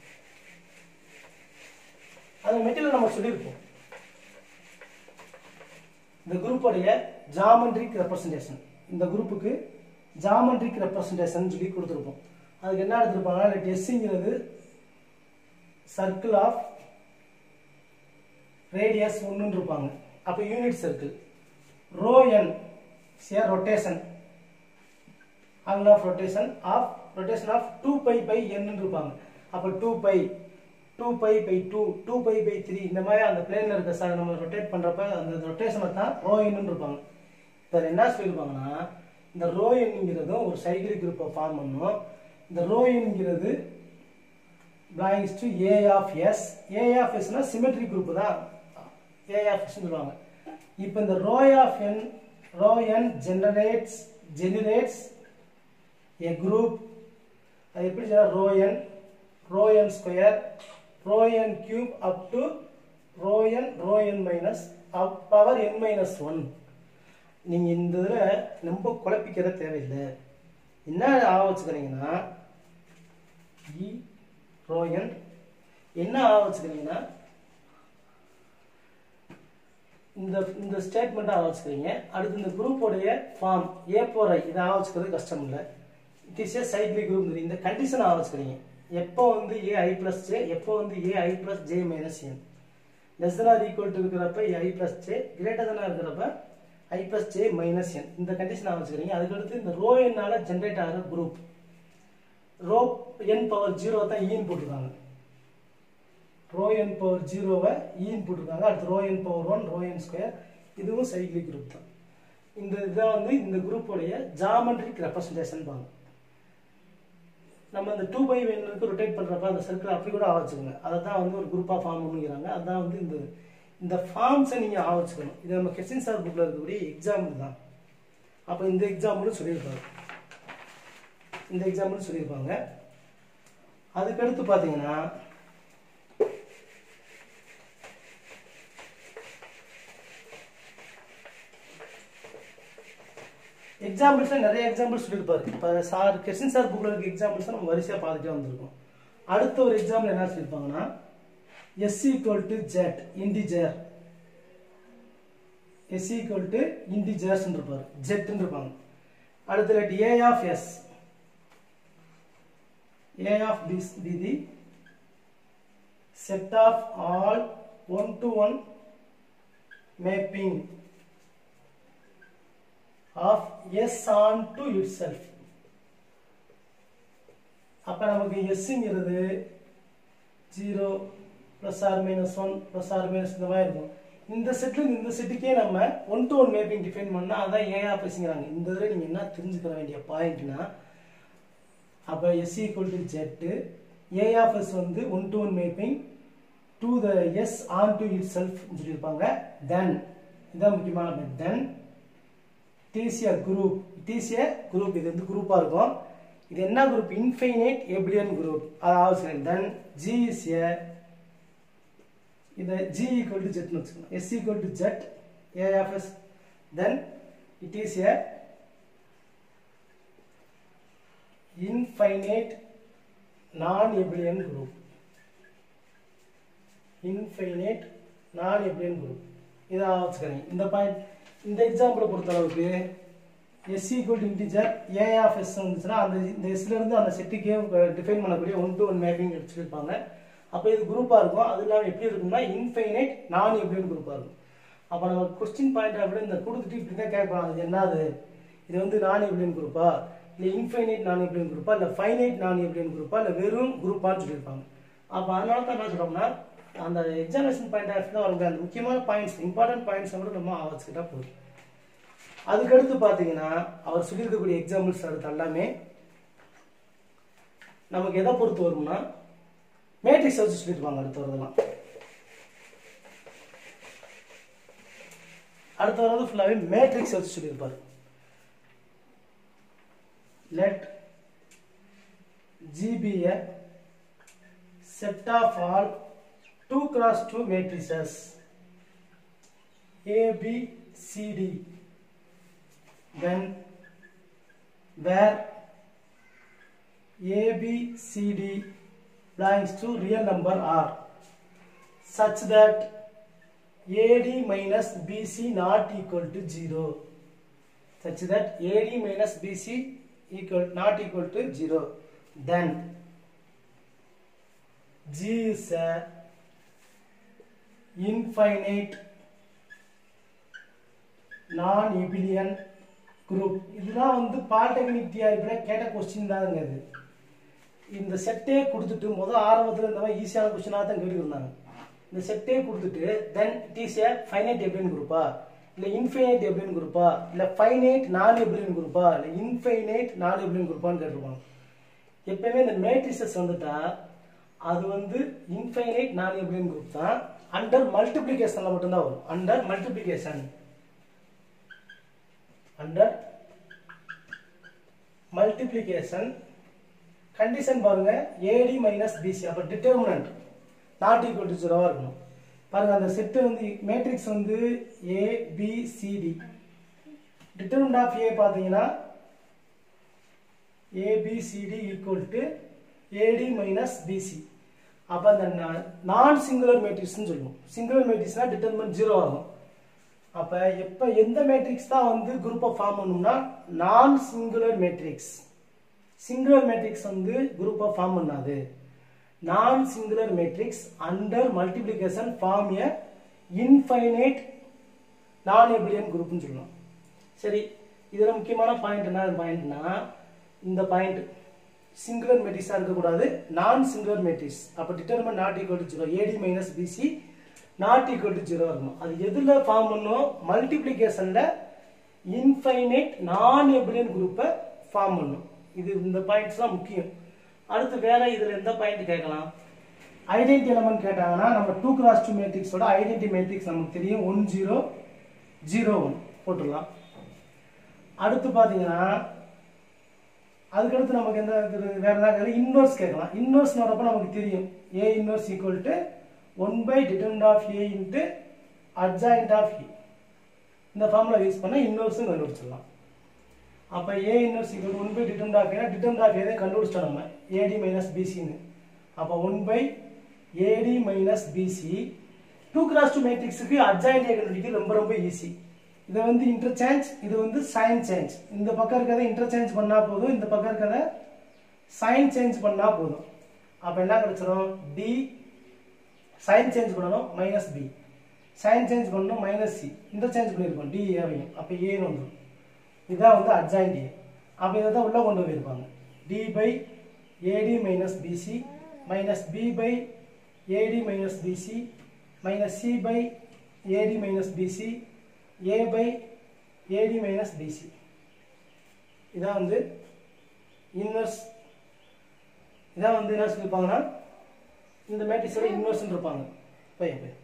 அது மெட்டீரியல் நம்ம சொல்லியிருப்போம் இந்த குரூப்போடைய ஜாமெட்ரிக் ரெப்ரசன்டேஷன் இந்த குரூப்புக்கு ஜாமெட்ரிக் ரெப்ரசன்டேஷன் சொல்லி கொடுத்துருப்போம் அதுக்கு என்ன எடுத்திருப்பாங்கன்னா லெட் எஸ்ங்கிறது சர்க்கிள் ஆஃப் ரேடியஸ் ஒன்றுன்னு இருப்பாங்க அப்போ யூனிட் சர்க்கிள் ரோ என் சேர் rotation angle of rotation of rotation of 2 pi by n ன்னு இருப்பாங்க அப்ப 2 pi 2 pi by 2 2 pi by 3 இந்த மாதிரி அந்த பிளேன்ல இருக்க சார் நம்ம ரொட்டேட் பண்றப்ப அந்த ரொட்டேஷனை தான் ரோ n இருப்பாங்க இப்போ என்ன சொல்லியிருப்பாங்கன்னா இந்த ரோ என்ங்கிறதும் ஒரு சைக்கிள் குரூப்பை ஃபார்ம் பண்ணும் இந்த ரோ என்கிறது belongs to a of s a of s னா சிமெட்ரிக் குரூப் தான் a of s சொல்லுவாங்க இப்போ இந்த rho of n rho n generates generates a group அது எப்படி சொல்ல rho N rho N square rho N cube up to rho N rho N minus up power N minus one நீங்கள் இந்த இதில் ரொம்ப குழப்பிக்கிற தேவையில்லை என்ன ஆக வச்சுக்கிறீங்கன்னா இ ரோ என் என்ன ஆக வச்சுக்கிறீங்கன்னா இந்த இந்த ஸ்டேட்மெண்ட் ஆக வச்சுக்கிறீங்க அடுத்து இந்த குரூப்போடைய ஃபார்ம் ஏ போர் ஐ இதை ஆக வச்சுக்கிறது கஷ்டம் இல்லை it is a cyclic group இந்த கண்டிஷன் ஆக வச்சுக்கிறீங்க எப்போ வந்து ஏ ஐ பிளஸ் ஜே எப்போ வந்து A I plus J minus N less than or equal to இருக்கிறப்ப A I plus J greater தனாக இருக்கிறப்ப I plus J minus N இந்த கண்டிஷன் ஆக வச்சுக்கிறீங்க அதுக்கடுத்து இந்த ரோ என்னால ஜென்ரேட் ஆகிற group rho N power zero தான் ஈன்னு போட்டிருக்காங்க ரோ என் பவர் ஜீரோவை ஈன்னு போட்டிருக்காங்க அடுத்து rho N power one rho N square இதுவும் சைக்ளிக் குரூப் தான் இந்த இதான் வந்து இந்த குரூப்போடைய ஜாமெட்ரிக் ரெப்ரசன்டேஷன் பாங்க நம்ம இந்த டூ பை வெனுக்கு ரொட்டேட் பண்ணுறப்ப அந்த சர்க்கிள் அப்படி கூட ஆவச்சுக்கோங்க அதை தான் வந்து ஒரு குரூப்பாக ஃபார்ம் பண்ணுங்கிறாங்க அதான் வந்து இந்த இந்த ஃபார்ம்ஸை நீங்கள் ஆவச்சுக்கணும் இது நம்ம கொஸ்டின் சார் புக்கில் இருக்கக்கூடிய எக்ஸாம்பிள் தான் அப்போ இந்த எக்ஸாம்பிளும் சொல்லியிருப்பாங்க இந்த எக்ஸாம்பிள் சொல்லியிருப்பாங்க அதுக்கடுத்து பார்த்தீங்கன்னா எக்ஸாம்பிள்ஸ்ல நிறைய எக்ஸாம்பிள்ஸ் சொல்லியிருப்பாரு இப்போ சார் கொஸ்டின் சார் புக்கில் இருக்க எக்ஸாம்பிள்ஸ் நம்ம வரிசையாக பார்த்துட்டே வந்திருக்கோம் அடுத்த ஒரு எக்ஸாம்பிள் என்ன சொல்லியிருப்பாங்கன்னா S equal to Z integer S equal to integers இருப்பார் ஜெட்னு இருப்பாங்க அடுத்து let A of S A of this the the set of all one to one mapping of s on to itself அப்ப நமக்கு ஸ்ங்கிறது zero plus or minus one plus or minus இந்த மாதிரி இருக்கும் இந்த செட்ல இருந்து இந்த செட்டுக்கே நம்ம one to one mapping define பண்ணா அதான் ஏ ஆஃப் எஸ்ங்கிறாங்க இந்த இதில் நீங்க என்ன தெரிஞ்சுக்க வேண்டிய பாயிண்ட்னா அப்போ S equal to Z A of S வந்து one to one mapping to the S on to itself சொல்லியிருப்பாங்க தென் இதான் முக்கியமான தென் டிசிய குரூப் டிசிய குரூப் இது வந்து குரூப்பாக இருக்கும் இது என்ன குரூப் இன்ஃபைனைட் எப்ளியன் குரூப் அதாவது தென் ஜி இஸ் ஏ இதை ஜி ஈக்குவல் டு ஜெட்னு வச்சுக்கணும் S equal to Z A of S then it is a infinite non-abelian group infinite non-abelian group இதை வச்சுக்கிறேன் இந்த பாயிண்ட் இந்த எக்ஸாம்பிளை பொறுத்த அளவுக்கு S equal to integer A of S வந்துச்சுன்னா அந்த இந்த எஸ்ல இருந்து அந்த செட்டுக்கே டிஃபைன் பண்ணக்கூடிய ஒன் டு ஒன் மேப்பிங் எடுத்துருப்பாங்க அப்போ இது குரூப்பாக இருக்கும் அது இல்லாமல் எப்படி இருக்கும்னா இன்ஃபைனைட் நான் எப்படின்னு குரூப்பாக இருக்கும் அப்போ நம்ம கொஸ்டின் பாயிண்ட் அப்படி இந்த கொடுத்துட்டு இப்படி தான் கேட்கலாம் அது என்னது இது வந்து நான் எப்படின்னு குரூப்பா இல்லை இன்ஃபைனைட் நான் எப்படின்னு குரூப்பா இல்லை ஃபைனைட் நான் எப்படின்னு குரூப்பா இல்லை வெறும் குரூப்பான்னு சொல்லியிருப்பாங்க அப்போ அதனால தான் என்ன சொல்கிறோம்னா அந்த எக்ஸாமினேஷன் பாயிண்ட் ஆஃப் தான் வரும் அந்த முக்கியமான பாயிண்ட்ஸ் இம்பார்ட்டன்ட் பாயிண்ட்ஸ் மட்டும் நம்ம வச்சுக்கிட்டா போதும் அதுக்கடுத்து பார்த்தீங்கன்னா அவர் சொல்லியிருக்கக்கூடிய எக்ஸாம்பிள்ஸ் அடுத்து எல்லாமே நமக்கு எதை பொறுத்து வரும்னா மேட்ரிக்ஸ் வச்சு சொல்லியிருப்பாங்க அடுத்து வரதெல்லாம் அடுத்து வரது ஃபுல்லாகவே மேட்ரிக்ஸ் வச்சு சொல்லியிருப்பாரு let G be a set of all 2 cross 2 matrices A, B, C, D then where A, B, C, D belongs to real number R such that AD minus BC not equal to 0 such that AD minus BC equal not equal to 0 then G is a infinite non-abelian group இதுதான் வந்து பாலிடெக்னிக் தியாரிப்பில் கேட்ட கொஸ்டின் தாங்க இது இந்த செட்டே கொடுத்துட்டு முதல் ஆரம்பத்தில் இந்த மாதிரி ஈஸியான கொஸ்டினாக தான் கேட்டுருந்தாங்க இந்த செட்டே கொடுத்துட்டு then it is a finite abelian குரூப்பா இல்லை இன்ஃபைனைட் எப்ளியன் குரூப்பா இல்லை ஃபைனைட் நான் எப்ளியன் குரூப்பா இல்லை இன்ஃபைனைட் நான் எப்ளியன் குரூப்பான்னு கேட்டிருப்பாங்க எப்பயுமே இந்த மேட்ரிசஸ் வந்துட்டா அது வந்து இன்ஃபைனைட் நான் எப்ளியன் குரூப் தான் அண்டர் மல்டிப்ளிகேஷனில் மட்டும்தான் வரும் under multiplication under multiplication condition பாருங்க ஏடி மைனஸ் பிசி அப்போ டிட்டர்மினன்ட் நாட் ஈக்குவல் டு ஜீரோவாக இருக்கணும் பாருங்க அந்த செட்டு வந்து மேட்ரிக்ஸ் வந்து A B CD determinant of A பார்த்தீங்கன்னா ABCD equal to AD minus BC அப்போ அந்த நான் சிங்குலர் மேட்ரிக்ஸ்னு சொல்லுவோம் சிங்குலர் மேட்ரிக்ஸ்னா டிட்டர்மினன்ட் ஜீரோ ஆகும் அப்போ எப்போ எந்த மேட்ரிக்ஸ் தான் வந்து குரூப்பை ஃபார்ம் பண்ணணும்னா நான் சிங்குலர் மேட்ரிக்ஸ் சிங்குலர் மேட்ரிக்ஸ் வந்து குரூப்பை ஃபார்ம் பண்ணாது non singular matrix under multiplication form a infinite non abelian குரூப்னு சொல்லலாம் சரி இதில் முக்கியமான பாயிண்ட் என்ன பாயிண்ட்னா இந்த பாயிண்ட் சிங்குலர் மேட்ரிக்ஸாக இருக்கக்கூடாது நான் சிங்குலர் மேட்ரிக்ஸ் அப்போ determinant not equal to zero AD minus BC not equal to zero இருக்கணும் அது எதில் ஃபார்ம் பண்ணும் மல்டிப்ளிகேஷனில் இன்ஃபைனைட் நான் எபிலியன் குரூப்பை ஃபார்ம் பண்ணும் இது இந்த பாயிண்ட்ஸ் தான் முக்கியம் அடுத்து வேற இதில் எந்த பாயிண்ட் கேட்கலாம் ஐடென்டி எலமெண்ட் கேட்டாங்கன்னா நம்ம டூ கிராஸ் டூ மேட்ரிக்ஸோட ஐடென்டி மேட்ரிக்ஸ் நமக்கு தெரியும் ஒன் ஜீரோ ஜீரோ ஒன் போட்டுடலாம் அடுத்து பார்த்தீங்கன்னா அதுக்கடுத்து நமக்கு எந்த இது வேற ஏதாவது இன்வர்ஸ் கேட்கலாம் இன்வர்ஸ் வரப்போ நமக்கு தெரியும் A inverse equal to one by determinant of A into adjoint of A இந்த ஃபார்முலா யூஸ் பண்ணால் இன்வர்ஸும் கண்டுபிடிச்சிடலாம் அப்போ A inverse equal one by determinant of ஏனா டிட்டர்மெண்ட் ஆஃப் ஏதே கண்டுபிடிச்சிட்டோம் நம்ம ஏடி மைனஸ் பிசின்னு அப்போ one by AD minus BC two cross two மேட்ரிக்ஸுக்கு அட்ஜாயிண்ட் ஏ கண்டுபிடிக்க ரொம்ப ரொம்ப ஈஸி இதை வந்து இன்டர்சேஞ்ச் இது வந்து சைன் சேஞ்ச் இந்த பக்கம் இருக்கிறத இன்டர்சேஞ்ச் பண்ணா போதும் இந்த பக்கம் இருக்கிறத சைன் சேஞ்ச் பண்ணா போதும் அப்போ என்ன கிடைச்சிரும் டி சைன் சேஞ்ச் பண்ணணும் மைனஸ் பி சைன் சேஞ்ச் பண்ணணும் மைனஸ் சி இன்டர்சேஞ்ச் பண்ணியிருக்கோம் டி ஏவையும் அப்போ ஏன்னு வந்துடும் இதுதான் வந்து அட்ஜாயிண்ட் ஏ அப்போ இதை தான் உள்ளே கொண்டு போயிருப்பாங்க D by AD minus BC minus B by AD minus BC minus C by AD minus BC A by AD minus BC இதான் வந்து இன்வெர்ஸ் இதான் வந்து என்ன சொல்லியிருப்பாங்கன்னா இந்த மேட்ரிக்ஸோட இன்வெர்ஸ்ன்னு இருப்பாங்க பையன் பையன்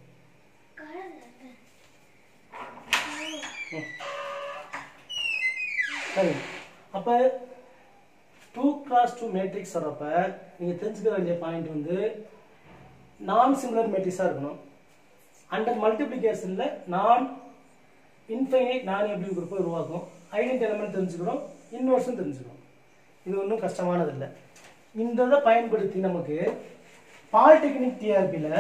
சரி அப்போ டூ கிராஸ் டூ மேட்ரிக்ஸ் வரப்ப நீங்கள் தெரிஞ்சுக்க வேண்டிய பாயிண்ட் வந்து நான் சிங்குலர் மேட்ரிக்ஸாக இருக்கணும் அண்டர் மல்டிப்ளிகேஷனில் நான் இன்ஃபைனைட் நான் எப்படி குரூப்பை உருவாக்கும் ஐடென்டி எலமெண்ட் தெரிஞ்சுக்கிறோம் இன்வர்ஸும் தெரிஞ்சுக்கிறோம் இது ஒன்றும் கஷ்டமானது இல்லை இந்த இதை பயன்படுத்தி நமக்கு பாலிடெக்னிக் டிஆர்பியில்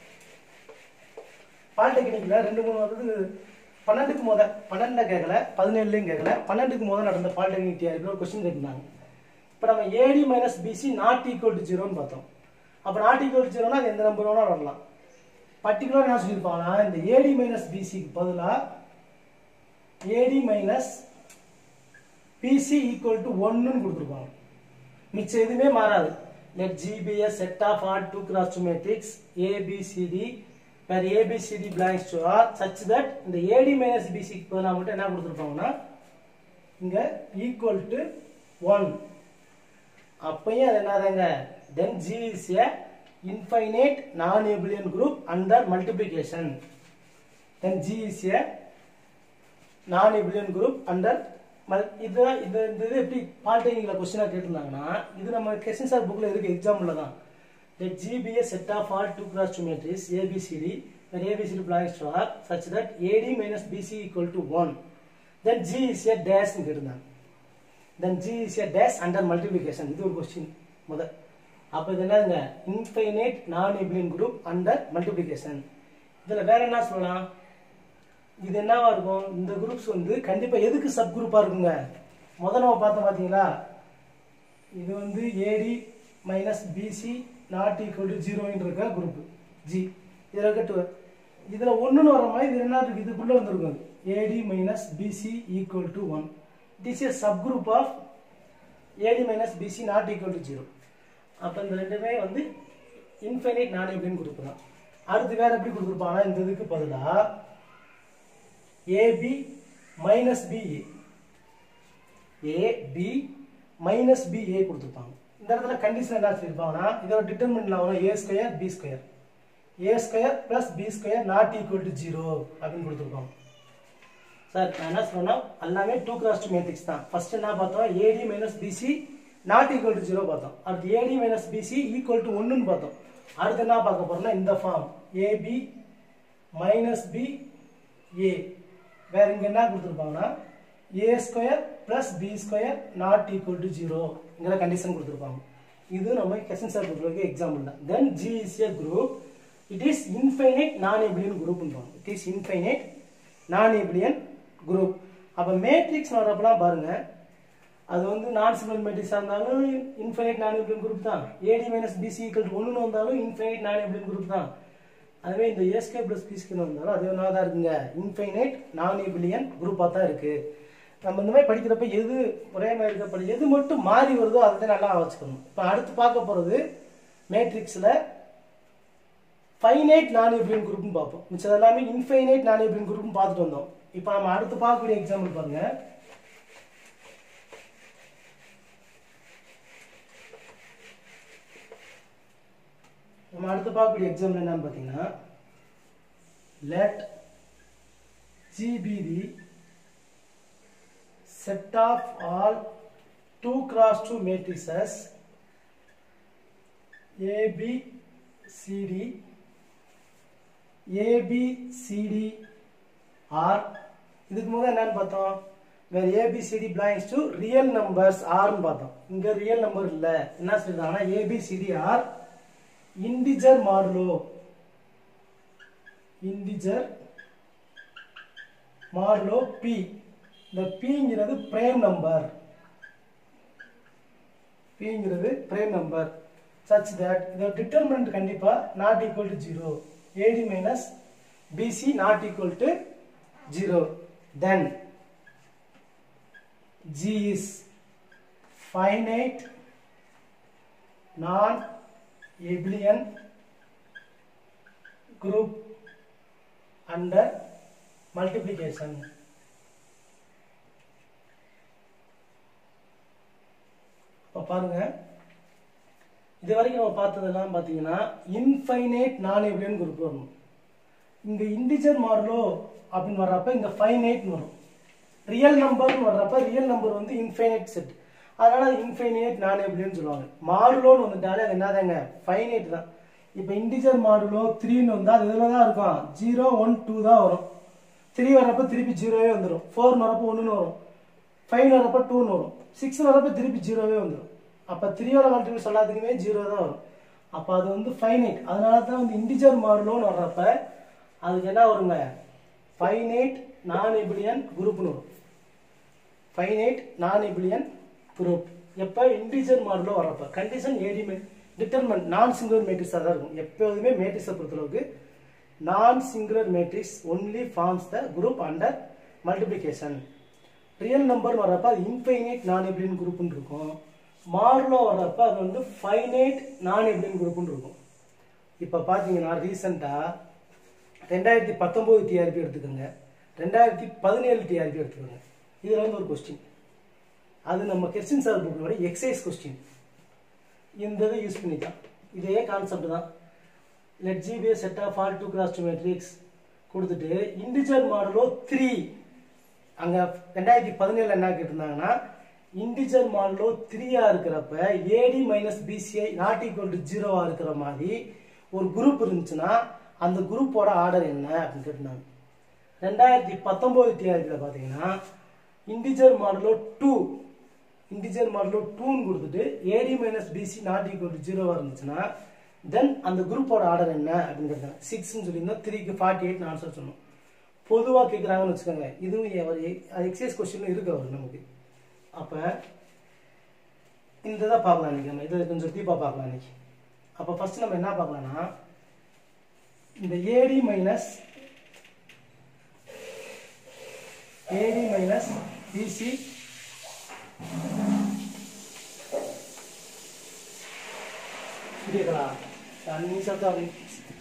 பாலிடெக்னிக்கில் ரெண்டு மூணு வருது பன்னெண்டுக்கு முத பன்னெண்டுல கேட்கல பதினேழுலையும் கேட்கல பன்னெண்டுக்கு முத நடந்த பாலிடெக்னிக் டிஆர்பியில் ஒரு கொஸ்டின் கேட்டிருந்தாங்க இப்போ நம்ம AD minus BC not equal to ஜீரோன்னு பார்த்தோம் அப்போ நாட் ஈக்குவல் டு ஜீரோனா அது எந்த நம்பர் வேணாலும் வரலாம் பர்டிகுலர் என்ன சொல்லியிருப்பாங்கன்னா இந்த ஏடி மைனஸ் பிசிக்கு பதிலாக AD minus BC equal to ஒன்னுன்னு கொடுத்துருப்பாங்க மிச்சம் எதுவுமே மாறாது லெட் ஜிபிஎஸ் set of R two cross two matrix ABCD where ABCD belongs to R such that இந்த ஏடி மைனஸ் பிசிக்கு பதிலாக மட்டும் என்ன கொடுத்துருப்பாங்கன்னா இங்க ஈக்குவல் டு ஒன் அப்பயும் அது என்னதாங்க then G is a infinite non-abelian group under multiplication then G is a non-abelian group under மல்- இது இது இந்த இது எப்படி பாலிடெக்னிக்ல கொஸ்டினாக கேட்டிருந்தாங்கன்னா இது நம்ம கொஸ்டின் சார் புக்கில் இருக்கு எக்ஸாம்பிள் தான் let G be a set of all two cross two matrix ABCD where ABCD belongs to R such that AD minus BC equal to 1 then G is a dash னு கேட்டிருந்தாங்க then G is a dash under multiplication இது ஒரு கொஸ்டின் முத அப்ப இது என்னதுங்க infinite non abelian group under multiplication இதுல வேற என்ன சொல்லலாம் இது என்னவா இருக்கும் இந்த குரூப்ஸ் வந்து கண்டிப்பா எதுக்கு சப் குரூப்பா இருக்குங்க முத நம்ம பார்த்தோம் பாத்தீங்களா இது வந்து AD minus BC not equal to ஜீரோன்னு இருக்க குரூப் ஜி இதில் இருக்க two. இதுல ஒண்ணுன்னு வர மாதிரி இது என்ன இருக்கு இதுக்குள்ள வந்துருக்கும் AD minus BC equal to one this is subgroup of AD minus BC not equal to zero அப்போ இந்த ரெண்டுமே வந்து இன்ஃபைனைட் நான் எப்படின்னு குரூப் தான் அடுத்து வேற எப்படி கொடுத்துருப்பாங்கன்னா இந்த இதுக்கு பதிலாக AB minus BA AB minus BA கொடுத்துருப்பாங்க இந்த இடத்துல கண்டிஷன் என்ன சொல்லியிருப்பாங்கன்னா இதோட டிட்டர்மெண்ட்ல வரும் A square B square A square plus B square not equal to zero அப்படின்னு கொடுத்துருப்பாங்க சார் நான் என்ன சொன்னா எல்லாமே டூ கிராஸ் டூ மேட்ரிக்ஸ் தான் ஃபர்ஸ்ட் என்ன பார்த்தோம் AD minus BC not equal to zero பார்த்தோம் அடுத்து AD minus BC equal to ஒன்றுன்னு பார்த்தோம் அடுத்து என்ன பார்க்க போறோம்னா இந்த form AB minus B A வேற இங்க என்ன கொடுத்துருப்பாங்கன்னா A square plus B square not equal to ஜீரோங்கிற கண்டிஷன் கொடுத்துருப்பாங்க இது நம்ம கொஸ்டின் சார் கொடுத்துருக்க எக்ஸாம்பிள் தான் then G is a group it is infinite non abelian குரூப்ன்றோம் it is infinite non abelian group அப்போ மேட்ரிக்ஸ் வரப்பெல்லாம் பாருங்க அது வந்து நான் சிம்பிள் மேட்ரிக்ஸாக இருந்தாலும் இன்ஃபைனைட் நான் எபிலியன் குரூப் தான் AD minus BC equal to ஒன்று வந்தாலும் இன்ஃபைனைட் நான் எபிலியன் குரூப் தான் அதுவே இந்த ஏஸ்கே பிளஸ் பிஸ்கே வந்தாலும் அது என்ன தான் இருக்குங்க இன்ஃபைனைட் நான் எபிலியன் குரூப்பாக தான் இருக்கு நம்ம இந்த மாதிரி படிக்கிறப்ப எது ஒரே மாதிரி இருக்கப்ப எது மட்டும் மாறி வருதோ அதை தான் நல்லா வச்சுக்கணும் இப்போ அடுத்து பார்க்க போகிறது மேட்ரிக்ஸில் ஃபைனைட் நான் எபிலியன் குரூப்னு பார்ப்போம் மிச்சம் எல்லாமே இன்ஃபைனைட் நான் எபிலியன் குரூப்னு பார்த்துட்டு வந்தோம் இப்போ நம்ம அடுத்து பார்க்கக்கூடிய எக்ஸாம்பிள் பாருங்க நம்ம அடுத்து பார்க்கக்கூடிய எக்ஸாம்பிள் என்னன்னு பார்த்தீங்கன்னா let G be the set of all 2 cross 2 matrices A, B, C, D A, B, C, D R இதுக்கு முதல்ல என்னன்னு பார்த்தோம் வேற ABCD belongs to real numbers R னு பார்த்தோம் இங்க ரியல் நம்பர் இல்ல என்ன சொல்றாங்கன்னா ABCD R integer modulo integer modulo P இந்த பிங்கிறது பிரேம் நம்பர் பிங்கிறது பிரேம் நம்பர் சச் தட் இதோட டிட்டர்மினன்ட் கண்டிப்பா not equal to zero AD minus BC not equal to zero then G is finite non abelian group under multiplication இப்போ பாருங்க இது வரைக்கும் நம்ம பார்த்ததெல்லாம் பார்த்தீங்கன்னா இன்ஃபைனைட் நான் எப்ளியன் குரூப் வரணும் இங்க இன்டிஜர் மாடலோ அப்படின்னு வர்றப்ப இங்க ஃபைனைட் வரும் ரியல் நம்பர்னு வர்றப்ப ரியல் நம்பர் வந்து இன்ஃபைனைட் செட் அதனால அது இன்ஃபைனைட் நான் எப்படின்னு சொல்லுவாங்க மாடுலோன்னு வந்துட்டாலே அது என்னதாங்க ஃபைனைட் தான் இப்போ இன்டிஜர் மாடுலோ த்ரீன்னு வந்தால் அது இதில் தான் இருக்கும் ஜீரோ ஒன் டூ தான் வரும் த்ரீ வரப்போ திருப்பி ஜீரோவே வந்துடும் ஃபோர்னு வரப்போ ஒன்றுன்னு வரும் ஃபைவ் வரப்போ டூன்னு வரும் சிக்ஸ் வரப்போ திருப்பி ஜீரோவே வந்துடும் அப்போ த்ரீயோட மல்டிபிள்ஸ் எல்லாத்துக்குமே ஜீரோ தான் வரும் அப்போ அது வந்து ஃபைனைட் அதனால தான் வந்து இன்டிஜர் மாடுலோன்னு வர்றப்ப அதுக்கு என்ன வருங்க ஃபைனைட் நான் எபிலியன் குரூப்னு வரும் ஃபைனைட் நான் எபிலியன் குரூப் எப்போ இன்டிஜர் மாடலோ வரப்போ கண்டிஷன் ஏடிமெண்ட் டிட்டர்மெண்ட் நான் சிங்குலர் மேட்ரிக்ஸாக தான் இருக்கும் எப்போதுமே மேட்ரிக்ஸை பொறுத்தளவுக்கு non singular matrix only forms the group under multiplication real number வர்றப்ப அது இன்ஃபைனைட் நான் எபிலியன் குரூப்னு இருக்கும் மாடலோ வர்றப்ப அது வந்து ஃபைனைட் நான் எபிலியன் குரூப்னு இருக்கும் இப்போ பார்த்தீங்கன்னா ரீசெண்டாக ரெண்டாயிரத்தி பத்தொம்போது டிஆர்பி எடுத்துக்கோங்க ரெண்டாயிரத்தி பதினேழு டிஆர்பி எடுத்துக்கோங்க இதில் வந்து ஒரு கொஸ்டின் அது நம்ம கெர்சின் சார் புக்கில் வர எக்ஸைஸ் கொஸ்டின் இந்த இதை யூஸ் பண்ணிக்கலாம் இதே கான்செப்ட் தான் let G be set of all two cross two matrix கொடுத்துட்டு இண்டிஜர் மாடலோ த்ரீ அங்கே ரெண்டாயிரத்தி பதினேழு என்ன கேட்டிருந்தாங்கன்னா இண்டிஜர் மாடலோ த்ரீயா இருக்கிறப்ப ஏடி மைனஸ் பிசிஐ நாட் ஈக்குவல் டு ஜீரோவா இருக்கிற மாதிரி ஒரு குரூப் இருந்துச்சுன்னா அந்த குரூப்போட ஆர்டர் என்ன அப்படின்னு கேட்டிருந்தாங்க ரெண்டாயிரத்தி பத்தொம்போது டிஆர்பியில் பார்த்தீங்கன்னா integer modulo two integer modulo டூன்னு கொடுத்துட்டு AD minus BC not equal to ஜீரோவாக இருந்துச்சுன்னா தென் அந்த குரூப்போட ஆர்டர் என்ன அப்படின்னு கேட்டாங்க சிக்ஸ்னு சொல்லியிருந்தோம் த்ரீக்கு ஃபார்ட்டி எயிட் ஆன்சர் சொன்னோம் பொதுவாக கேட்குறாங்கன்னு வச்சுக்கோங்க இதுவும் ஒரு எக்ஸைஸ் கொஸ்டின் இருக்கு அவர் நமக்கு அப்போ இந்த இதை பார்க்கலாம் இன்னைக்கு நம்ம இதை கொஞ்சம் டீப்பாக பார்க்கலாம் இன்னைக்கு அப்போ ஃபர்ஸ்ட் நம்ம என்ன பார்க்கலாம்னா இந்த AD minus AD minus BC புரியுதுங்களா அஞ்சு நிமிஷத்தை